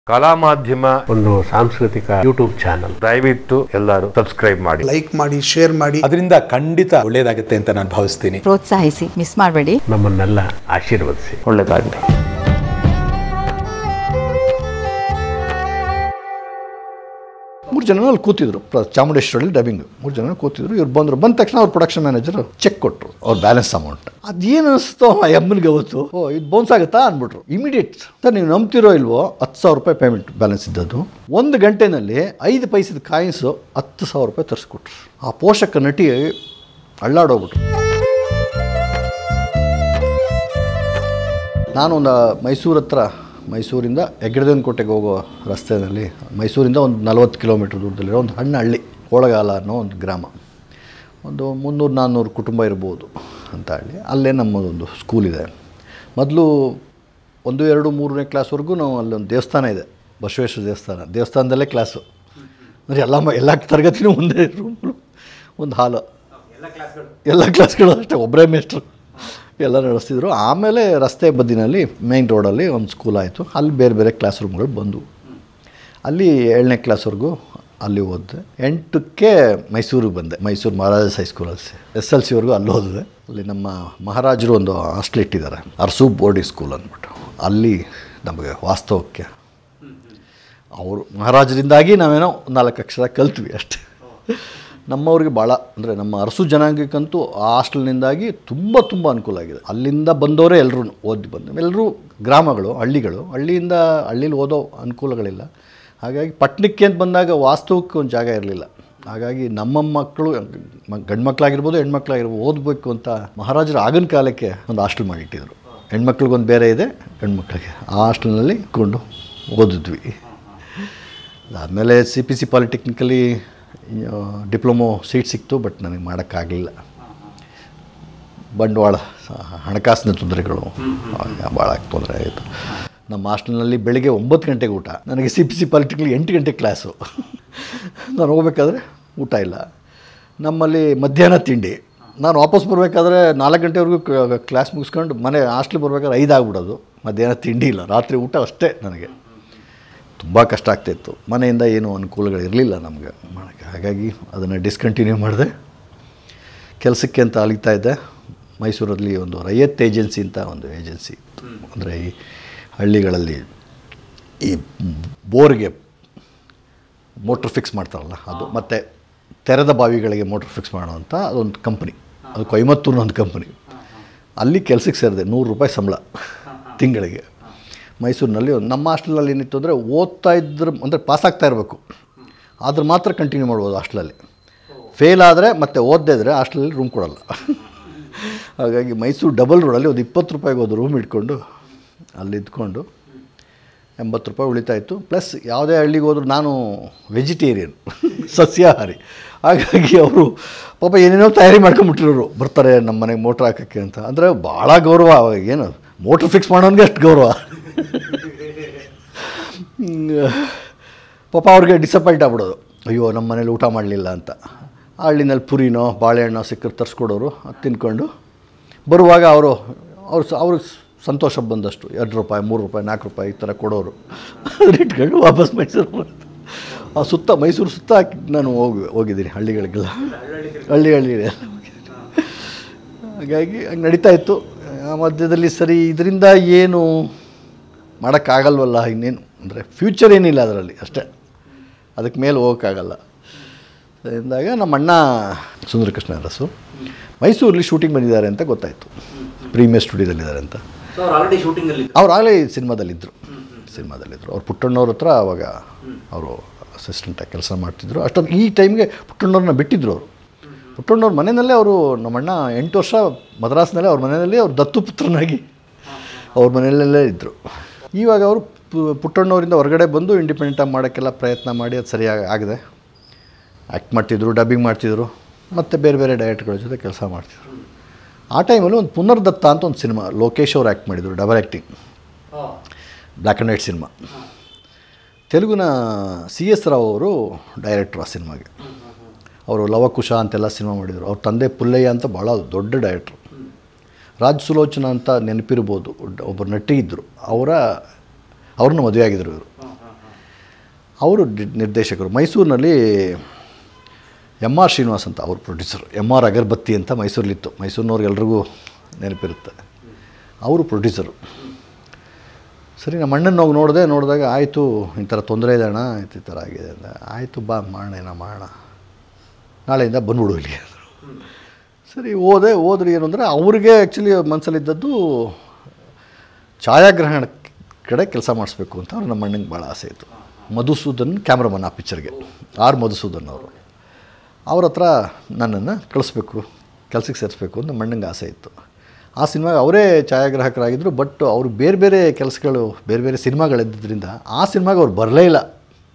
ಕಲಾ ಮಾಧ್ಯಮ ಒಂದು ಸಾಂಸ್ಕೃತಿಕ ಯೂಟ್ಯೂಬ್ ಚಾನಲ್ ದಯವಿಟ್ಟು ಎಲ್ಲರೂ ಸಬ್ಸ್ಕ್ರೈಬ್ ಮಾಡಿ ಲೈಕ್ ಮಾಡಿ ಶೇರ್ ಮಾಡಿ ಅದರಿಂದ ಖಂಡಿತ ಒಳ್ಳೇದಾಗುತ್ತೆ ಅಂತ ನಾನು ಭಾವಿಸ್ತೀನಿ ಪ್ರೋತ್ಸಾಹಿಸಿ ಮಿಸ್ ಮಾಡಬೇಡಿ ನಮ್ಮನ್ನೆಲ್ಲ ಆಶೀರ್ವದಿಸಿ ಒಳ್ಳೆದಾಗಲಿ ಮೂರು ಜನ ಅಲ್ಲಿ ಕೂತಿದ್ರು ಪ್ರ- ಚಾಮುಂಡೇಶ್ವರಲ್ಲಿ ಡಬ್ಬಿಂಗ್ ಮೂರು ಜನ ಕೂತಿದ್ರು ಇವ್ರು ಬಂದರು ಬಂದ ತಕ್ಷಣ ಅವ್ರ ಪ್ರೊಡಕ್ಷನ್ ಮ್ಯಾನೇಜರ್ ಚೆಕ್ ಕೊಟ್ಟರು ಅವ್ರ ಬ್ಯಾಲೆನ್ಸ್ ಅಮೌಂಟ್ ಅದೇನು ಅನಿಸ್ತು ಆ ಎಮ್ಮನಿಗೆ ಅವತ್ತು ಓ ಇದು ಬೌನ್ಸ್ ಆಗುತ್ತಾ ಅಂದ್ಬಿಟ್ರು ಇಮಿಡಿಯೇಟ್ ಸರ್ ನೀವು ನಂಬ್ತಿರೋ ಇಲ್ವೋ ಹತ್ತು ಸಾವಿರ ರೂಪಾಯಿ ಪೇಮೆಂಟ್ ಬ್ಯಾಲೆನ್ಸ್ ಇದ್ದದ್ದು ಒಂದು ಗಂಟೆನಲ್ಲಿ ಐದು ಪೈಸದ ಕಾಯಿನ್ಸು ಹತ್ತು ಸಾವಿರ ರೂಪಾಯಿ ತರಿಸ್ಕೊಟ್ರು ಆ ಪೋಷಕ ನಟಿ ಅಳ್ಳಾಡೋಗ್ಬಿಟ್ರು ನಾನೊಂದು ಮೈಸೂರು ಹತ್ರ ಮೈಸೂರಿಂದ ಹೆಗ್ಗಡದೇವನ ಕೋಟೆಗೆ ಹೋಗೋ ರಸ್ತೆಯಲ್ಲಿ ಮೈಸೂರಿಂದ ಒಂದು ನಲವತ್ತು ಕಿಲೋಮೀಟ್ರ್ ದೂರದಲ್ಲಿರೋ ಒಂದು ಸಣ್ಣ ಹಳ್ಳಿ ಕೋಳಗಾಲ ಅನ್ನೋ ಒಂದು ಗ್ರಾಮ ಒಂದು ಮುನ್ನೂರು ನಾನ್ನೂರು ಕುಟುಂಬ ಇರ್ಬೋದು ಅಂತ ಹಳ್ಳಿ ಅಲ್ಲೇ ನಮ್ಮದೊಂದು ಸ್ಕೂಲ್ ಇದೆ ಮೊದಲು ಒಂದು ಎರಡು ಮೂರನೇ ಕ್ಲಾಸ್ವರೆಗೂ ನಾವು ಅಲ್ಲೊಂದು ದೇವಸ್ಥಾನ ಇದೆ ಬಸವೇಶ್ವರ ದೇವಸ್ಥಾನ ದೇವಸ್ಥಾನದಲ್ಲೇ ಕ್ಲಾಸು ಅಂದರೆ ಎಲ್ಲ ಮ ಎಲ್ಲ ತರಗತಿನೂ ಒಂದೇ ರೂಮು ಒಂದು ಹಾಲು ಎಲ್ಲ ಕ್ಲಾಸ್ಗಳು ಅಷ್ಟೇ ಒಬ್ಬರೇ ಮೇಸ್ಟ್ರು ಎಲ್ಲ ನಡೆಸ್ತಿದ್ರು ಆಮೇಲೆ ರಸ್ತೆ ಬದಿನಲ್ಲಿ ಮೇನ್ ರೋಡಲ್ಲಿ ಒಂದು ಸ್ಕೂಲ್ ಆಯಿತು ಅಲ್ಲಿ ಬೇರೆ ಬೇರೆ ಕ್ಲಾಸ್ ರೂಮ್ಗಳು ಬಂದವು ಅಲ್ಲಿ ಏಳನೇ ಕ್ಲಾಸ್ವರೆಗೂ ಅಲ್ಲಿ ಓದಿದೆ ಎಂಟಕ್ಕೆ ಮೈಸೂರಿಗೆ ಬಂದೆ ಮೈಸೂರು ಮಹಾರಾಜಸ್ ಹೈಸ್ಕೂಲಲ್ಲಿ ಎಸ್ ಎಲ್ ಸಿವರೆಗೂ ಅಲ್ಲಿ ಓದಿದೆ ಅಲ್ಲಿ ನಮ್ಮ ಮಹಾರಾಜರು ಒಂದು ಹಾಸ್ಟೆಲ್ ಇಟ್ಟಿದ್ದಾರೆ ಅರ್ಸು ಬೋರ್ಡಿಂಗ್ ಸ್ಕೂಲ್ ಅಂದ್ಬಿಟ್ಟು ಅಲ್ಲಿ ನಮಗೆ ವಾಸ್ತವಕ್ಕೆ ಅವರು ಮಹಾರಾಜರಿಂದಾಗಿ ನಾವೇನೋ ನಾಲ್ಕು ಅಕ್ಷರ ಕಲ್ತ್ವಿ ಅಷ್ಟೇ ನಮ್ಮವ್ರಿಗೆ ಭಾಳ ಅಂದರೆ ನಮ್ಮ ಅರಸು ಜನಾಂಗಕ್ಕಂತೂ ಆ ಹಾಸ್ಟೆಲ್ನಿಂದಾಗಿ ತುಂಬ ತುಂಬ ಅನುಕೂಲ ಆಗಿದೆ ಅಲ್ಲಿಂದ ಬಂದವರೇ ಎಲ್ಲರೂ ಓದಿ ಬಂದು ಎಲ್ಲರೂ ಗ್ರಾಮಗಳು ಹಳ್ಳಿಗಳು ಹಳ್ಳಿಯಿಂದ ಹಳ್ಳೀಲಿ ಓದೋ ಅನುಕೂಲಗಳಿಲ್ಲ ಹಾಗಾಗಿ ಪಟ್ಟಣಕ್ಕೆ ಅಂತ ಬಂದಾಗ ವಾಸ್ತವಕ್ಕೆ ಒಂದು ಜಾಗ ಇರಲಿಲ್ಲ ಹಾಗಾಗಿ ನಮ್ಮ ಮಕ್ಕಳು ಗಂಡು ಮಕ್ಕಳಾಗಿರ್ಬೋದು ಹೆಣ್ಮಕ್ಳಾಗಿರ್ಬೋದು ಓದಬೇಕು ಅಂತ ಮಹಾರಾಜರು ಆಗಿನ ಕಾಲಕ್ಕೆ ಒಂದು ಹಾಸ್ಟೆಲ್ ಮಾಡಿಟ್ಟಿದ್ರು ಹೆಣ್ಮಕ್ಳಿಗೊಂದು ಬೇರೆ ಇದೆ ಗಂಡು ಮಕ್ಕಳಿಗೆ ಆ ಹಾಸ್ಟೆಲ್ನಲ್ಲಿ ಕೊಂಡು ಓದಿದ್ವಿ ಅದಾದಮೇಲೆ ಸಿ ಪಿ ಸಿ ಪಾಲಿಟೆಕ್ನಿಕಲಿ ಡಿಪ್ಲೊಮೊ ಸೀಟ್ ಸಿಕ್ತು ಬಟ್ ನನಗೆ ಮಾಡೋಕ್ಕಾಗಲಿಲ್ಲ ಬಂಡವಾಳ ಸ- ಹಣಕಾಸಿನ ತೊಂದರೆಗಳು ಭಾಳ ತೊಂದರೆ ಆಯಿತು ನಮ್ಮ ಹಾಸ್ಟೆಲ್ನಲ್ಲಿ ಬೆಳಿಗ್ಗೆ ಒಂಬತ್ತು ಗಂಟೆಗೆ ಊಟ ನನಗೆ ಸಿ ಪಿ ಸಿ ಪಾಲಿಟೆಕ್ನಿಕ್ ಎಂಟು ಗಂಟೆ ಕ್ಲಾಸು ನಾನು ಹೋಗ್ಬೇಕಾದ್ರೆ ಊಟ ಇಲ್ಲ ನಮ್ಮಲ್ಲಿ ಮಧ್ಯಾಹ್ನ ತಿಂಡಿ ನಾನು ವಾಪಸ್ ಬರಬೇಕಾದ್ರೆ ನಾಲ್ಕು ಗಂಟೆವರೆಗೂ ಕ್ಲಾಸ್ ಮುಗಿಸ್ಕೊಂಡು ಮನೆ ಹಾಸ್ಟ್ಲಿಗೆ ಬರ್ಬೇಕಾದ್ರೆ ಐದು ಆಗ್ಬಿಡೋದು ಮಧ್ಯಾಹ್ನ ತಿಂಡಿ ಇಲ್ಲ ರಾತ್ರಿ ಊಟ ಅಷ್ಟೇ ನನಗೆ ತುಂಬ ಕಷ್ಟ ಆಗ್ತಾಯಿತ್ತು ಮನೆಯಿಂದ ಏನೂ ಅನುಕೂಲಗಳಿರಲಿಲ್ಲ ನಮಗೆ ಮಾಡೋಕ್ಕೆ ಹಾಗಾಗಿ ಅದನ್ನು ಡಿಸ್ಕಂಟಿನ್ಯೂ ಮಾಡಿದೆ ಕೆಲಸಕ್ಕೆ ಅಂತ ಅಲಿತಾ ಇದ್ದೆ ಮೈಸೂರಲ್ಲಿ ಒಂದು ರೈಯತ್ ಏಜೆನ್ಸಿ ಅಂತ ಒಂದು ಏಜೆನ್ಸಿ ಇತ್ತು ಅಂದರೆ ಈ ಹಳ್ಳಿಗಳಲ್ಲಿ ಈ ಬೋರ್ಗೆ ಮೋಟ್ರ್ ಫಿಕ್ಸ್ ಮಾಡ್ತಾರಲ್ಲ ಅದು ಮತ್ತು ತೆರೆದ ಬಾವಿಗಳಿಗೆ ಮೋಟ್ರ್ ಫಿಕ್ಸ್ ಮಾಡೋವಂಥ ಅದೊಂದು ಕಂಪ್ನಿ ಅದು ಕೊಯಮತ್ತೂರಿನ ಒಂದು ಕಂಪ್ನಿ ಅಲ್ಲಿ ಕೆಲಸಕ್ಕೆ ಸೇರಿದೆ ನೂರು ರೂಪಾಯಿ ಸಂಬಳ ತಿಂಗಳಿಗೆ ಮೈಸೂರಿನಲ್ಲಿ ಒಂದು ನಮ್ಮ ಹಾಸ್ಟೆಲಲ್ಲಿ ಏನಿತ್ತು ಅಂದರೆ ಓದ್ತಾ ಇದ್ರೆ ಅಂದರೆ ಪಾಸ್ ಆಗ್ತಾ ಇರಬೇಕು ಆದ್ರೆ ಮಾತ್ರ ಕಂಟಿನ್ಯೂ ಮಾಡ್ಬೋದು ಹಾಸ್ಟೆಲಲ್ಲಿ ಫೇಲ್ ಆದರೆ ಮತ್ತೆ ಓದದೇ ಇದ್ದರೆ ಹಾಸ್ಟೆಲಲ್ಲಿ ರೂಮ್ ಕೊಡಲ್ಲ ಹಾಗಾಗಿ ಮೈಸೂರು ಡಬಲ್ ರೋಡಲ್ಲಿ ಒಂದು ಇಪ್ಪತ್ತು ರೂಪಾಯಿಗೆ ಒಂದು ರೂಮ್ ಇಟ್ಕೊಂಡು ಅಲ್ಲಿ ಇದ್ಕೊಂಡು ಎಂಬತ್ತು ರೂಪಾಯಿ ಉಳಿತಾ ಇತ್ತು ಪ್ಲಸ್ ಯಾವುದೇ ಹಳ್ಳಿಗೆ ಹೋದ್ರು ನಾನು ವೆಜಿಟೇರಿಯನ್ ಸಸ್ಯಾಹಾರಿ ಹಾಗಾಗಿ ಅವರು ಪಾಪ ಏನೇನೋ ತಯಾರಿ ಮಾಡ್ಕೊಂಬಿಟ್ಟಿರೋರು ಬರ್ತಾರೆ ನಮ್ಮ ಮನೆಗೆ ಮೋಟ್ರ್ ಹಾಕೋಕ್ಕೆ ಅಂತ ಅಂದರೆ ಭಾಳ ಗೌರವ ಅವಾಗ ಏನು ಮೋಟ್ರ್ ಫಿಕ್ಸ್ ಮಾಡೋನಿಗೆ ಅಷ್ಟು ಗೌರವ ಪಾಪ ಅವ್ರಿಗೆ ಡಿಸಪಾಯಿಂಟ್ ಆಗ್ಬಿಡೋದು ಅಯ್ಯೋ ನಮ್ಮ ಮನೇಲಿ ಊಟ ಮಾಡಲಿಲ್ಲ ಅಂತ ಆ ಹಳ್ಳಿನಲ್ಲಿ ಪುರಿನೋ ಬಾಳೆಹಣ್ಣು ಸಿಕ್ಕರೆ ತರಿಸ್ಕೊಡೋರು ಅದು ತಿನ್ಕೊಂಡು ಬರುವಾಗ ಅವರು ಅವ್ರು ಸ ಅವ್ರಿಗೆ ಸಂತೋಷ ಬಂದಷ್ಟು ಎರಡು ರೂಪಾಯಿ ಮೂರು ರೂಪಾಯಿ ನಾಲ್ಕು ರೂಪಾಯಿ ಈ ಥರ ಕೊಡೋರು ಅದನ್ನ ಇಟ್ಕೊಂಡು ವಾಪಸ್ ಮೈಸೂರು ಬರೋದು. ಆ ಸುತ್ತ ಮೈಸೂರು ಸುತ್ತ ಹಾಕಿ ನಾನು ಹೋಗಿ ಹೋಗಿದ್ದೀನಿ ಹಳ್ಳಿಗಳಿಗೆಲ್ಲ ಹಳ್ಳಿ ಹಳ್ಳಿ ಹಾಗಾಗಿ ಹಂಗೆ ನಡೀತಾ ಇತ್ತು ಆ ಮಧ್ಯದಲ್ಲಿ ಸರಿ ಇದರಿಂದ ಏನು ಮಾಡೋಕ್ಕಾಗಲ್ವಲ್ಲ ಇನ್ನೇನು ಅಂದರೆ ಫ್ಯೂಚರ್ ಏನಿಲ್ಲ ಅದರಲ್ಲಿ ಅಷ್ಟೇ ಅದಕ್ಕೆ ಮೇಲೆ ಹೋಗೋಕ್ಕಾಗಲ್ಲ ಅಂದಾಗ ನಮ್ಮ ಅಣ್ಣ ಸುಂದರಕೃಷ್ಣ ಅರಸು ಮೈಸೂರಲ್ಲಿ ಶೂಟಿಂಗ್ ಬಂದಿದ್ದಾರೆ ಅಂತ ಗೊತ್ತಾಯಿತು ಪ್ರೀಮಿಯರ್ ಸ್ಟುಡಿಯೋದಲ್ಲಿದ್ದಾರೆ ಅಂತ ಅವ್ರು ಆಗಲೇ ಸಿನಿಮಾದಲ್ಲಿದ್ದರು ಸಿನಿಮಾದಲ್ಲಿದ್ದರು ಅವ್ರು ಪುಟ್ಟಣ್ಣವ್ರ ಹತ್ರ ಅವಾಗ ಅವರು ಅಸಿಸ್ಟೆಂಟಾಗಿ ಕೆಲಸ ಮಾಡ್ತಿದ್ರು ಅಷ್ಟೊಂದು ಈ ಟೈಮ್ಗೆ ಪುಟ್ಟಣ್ಣವ್ರನ್ನ ಬಿಟ್ಟಿದ್ರು ಅವರು ಪುಟ್ಟಣ್ಣವ್ರ ಮನೆಯಲ್ಲೇ ಅವರು ನಮ್ಮಣ್ಣ ಎಂಟು ವರ್ಷ ಮದ್ರಾಸ್ನಲ್ಲೇ ಅವ್ರ ಮನೆಯಲ್ಲಿ ಅವ್ರು ದತ್ತು ಪುತ್ರನಾಗಿ ಅವ್ರ ಮನೆಯಲ್ಲೇ ಇದ್ದರು ಇವಾಗ ಅವರು ಪು- ಪುಟ್ಟಣ್ಣವರಿಂದ ಹೊರಗಡೆ ಬಂದು ಇಂಡಿಪೆಂಡೆಂಟಾಗಿ ಮಾಡೋಕ್ಕೆಲ್ಲ ಪ್ರಯತ್ನ ಮಾಡಿ ಅದು ಸರಿಯಾಗಿ ಆಗಿದೆ ಆ್ಯಕ್ಟ್ ಮಾಡ್ತಿದ್ರು ಡಬ್ಬಿಂಗ್ ಮಾಡ್ತಿದ್ರು ಮತ್ತು ಬೇರೆ ಬೇರೆ ಡೈರೆಕ್ಟ್ಗಳ ಜೊತೆ ಕೆಲಸ ಮಾಡ್ತಿದ್ರು ಆ ಟೈಮಲ್ಲಿ ಒಂದು ಪುನರ್ದತ್ತ ಅಂತ ಒಂದು ಸಿನಿಮಾ ಲೋಕೇಶ್ ಅವ್ರು ಆ್ಯಕ್ಟ್ ಮಾಡಿದರು double acting black and white cinema ತೆಲುಗಿನ ಸಿ ಎಸ್ ರಾವ್ ಅವರು ಡೈರೆಕ್ಟ್ರು ಆ ಸಿನಿಮಾಗೆ ಅವರು ಲವಕುಶ ಅಂತೆಲ್ಲ ಸಿನಿಮಾ ಮಾಡಿದರು ಅವ್ರ ತಂದೆ ಪುಲ್ಲಯ್ಯ ಅಂತ ಭಾಳ ದೊಡ್ಡ ಡೈರೆಕ್ಟ್ರು ರಾಜ್ ಸುಲೋಚನ ಅಂತ ನೆನಪಿರ್ಬೋದು ಒಬ್ಬರು ನಟಿ ಇದ್ದರು ಅವರ ಅವ್ರನ್ನ ಮದುವೆ ಆಗಿದ್ರು ಇವರು ಅವರು ಡಿ- ನಿರ್ದೇಶಕರು ಮೈಸೂರಿನಲ್ಲಿ ಎಮ್ ಆರ್ ಶ್ರೀನಿವಾಸ್ ಅಂತ ಅವ್ರ ಪ್ರೊಡ್ಯೂಸರ್ ಎಮ್ ಆರ್ ಅಗರಬತ್ತಿ ಅಂತ ಮೈಸೂರಲ್ಲಿತ್ತು ಮೈಸೂರಿನವ್ರಿಗೆಲ್ರಿಗೂ ನೆನಪಿರುತ್ತೆ ಅವರು ಪ್ರೊಡ್ಯೂಸರು ಸರಿ ನಮ್ಮ ಅಣ್ಣನ ಹೋಗಿ ನೋಡಿದೆ ನೋಡಿದಾಗ ಆಯಿತು ಈ ಥರ ತೊಂದರೆ ಇದೆ ಅಣ್ಣ ಆಯ್ತು ಈ ಥರ ಆಗಿದೆ ಅಂದ ಆಯಿತು ಬಾ ಮಾಡೋಣ ಏನೋ ಮಾಡೋಣ ನಾಳೆಯಿಂದ ಬಂದ್ಬಿಡು ಇಲ್ಲಿ ಅಂದ್ರು. ಸರಿ ಓದೆ ಹೋದ್ರೆ ಏನು ಅಂದರೆ ಅವ್ರಿಗೆ ಆ್ಯಕ್ಚುಲಿ ಮನಸ್ಸಲ್ಲಿದ್ದದ್ದು ಛಾಯಾಗ್ರಹಣ ಕಡೆ ಕೆಲಸ ಮಾಡಿಸ್ಬೇಕು ಅಂತ ಅವ್ರು ನಮ್ಮ ಅಣ್ಣಂಗೆ ಭಾಳ ಆಸೆ ಇತ್ತು ಮಧುಸೂದನ್ ಕ್ಯಾಮ್ರಾಮನ್ ಆ ಪಿಕ್ಚರ್ಗೆ ಆರ್ ಮಧುಸೂದನ್ ಅವರು ಅವ್ರ ಹತ್ರ ನನ್ನನ್ನು ಕಳಿಸ್ಬೇಕು ಕೆಲಸಕ್ಕೆ ಸೇರಿಸ್ಬೇಕು ಅಂತ ನಮ್ಮ ಅಣ್ಣಂಗೆ ಆಸೆ ಇತ್ತು ಆ ಸಿನಿಮಾಗೆ ಅವರೇ ಛಾಯಾಗ್ರಾಹಕರಾಗಿದ್ದರು ಬಟ್ ಅವರು ಬೇರೆ ಬೇರೆ ಕೆಲಸಗಳು ಬೇರೆ ಬೇರೆ ಸಿನಿಮಾಗಳಿದ್ದರಿಂದ ಆ ಸಿನಿಮಾಗೆ ಅವ್ರು ಬರಲೇ ಇಲ್ಲ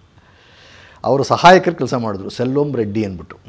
ಅವರು ಸಹಾಯಕರು ಕೆಲಸ ಮಾಡಿದ್ರು ಸೆಲ್ಲೋಮ್ ರೆಡ್ಡಿ ಅಂದ್ಬಿಟ್ಟು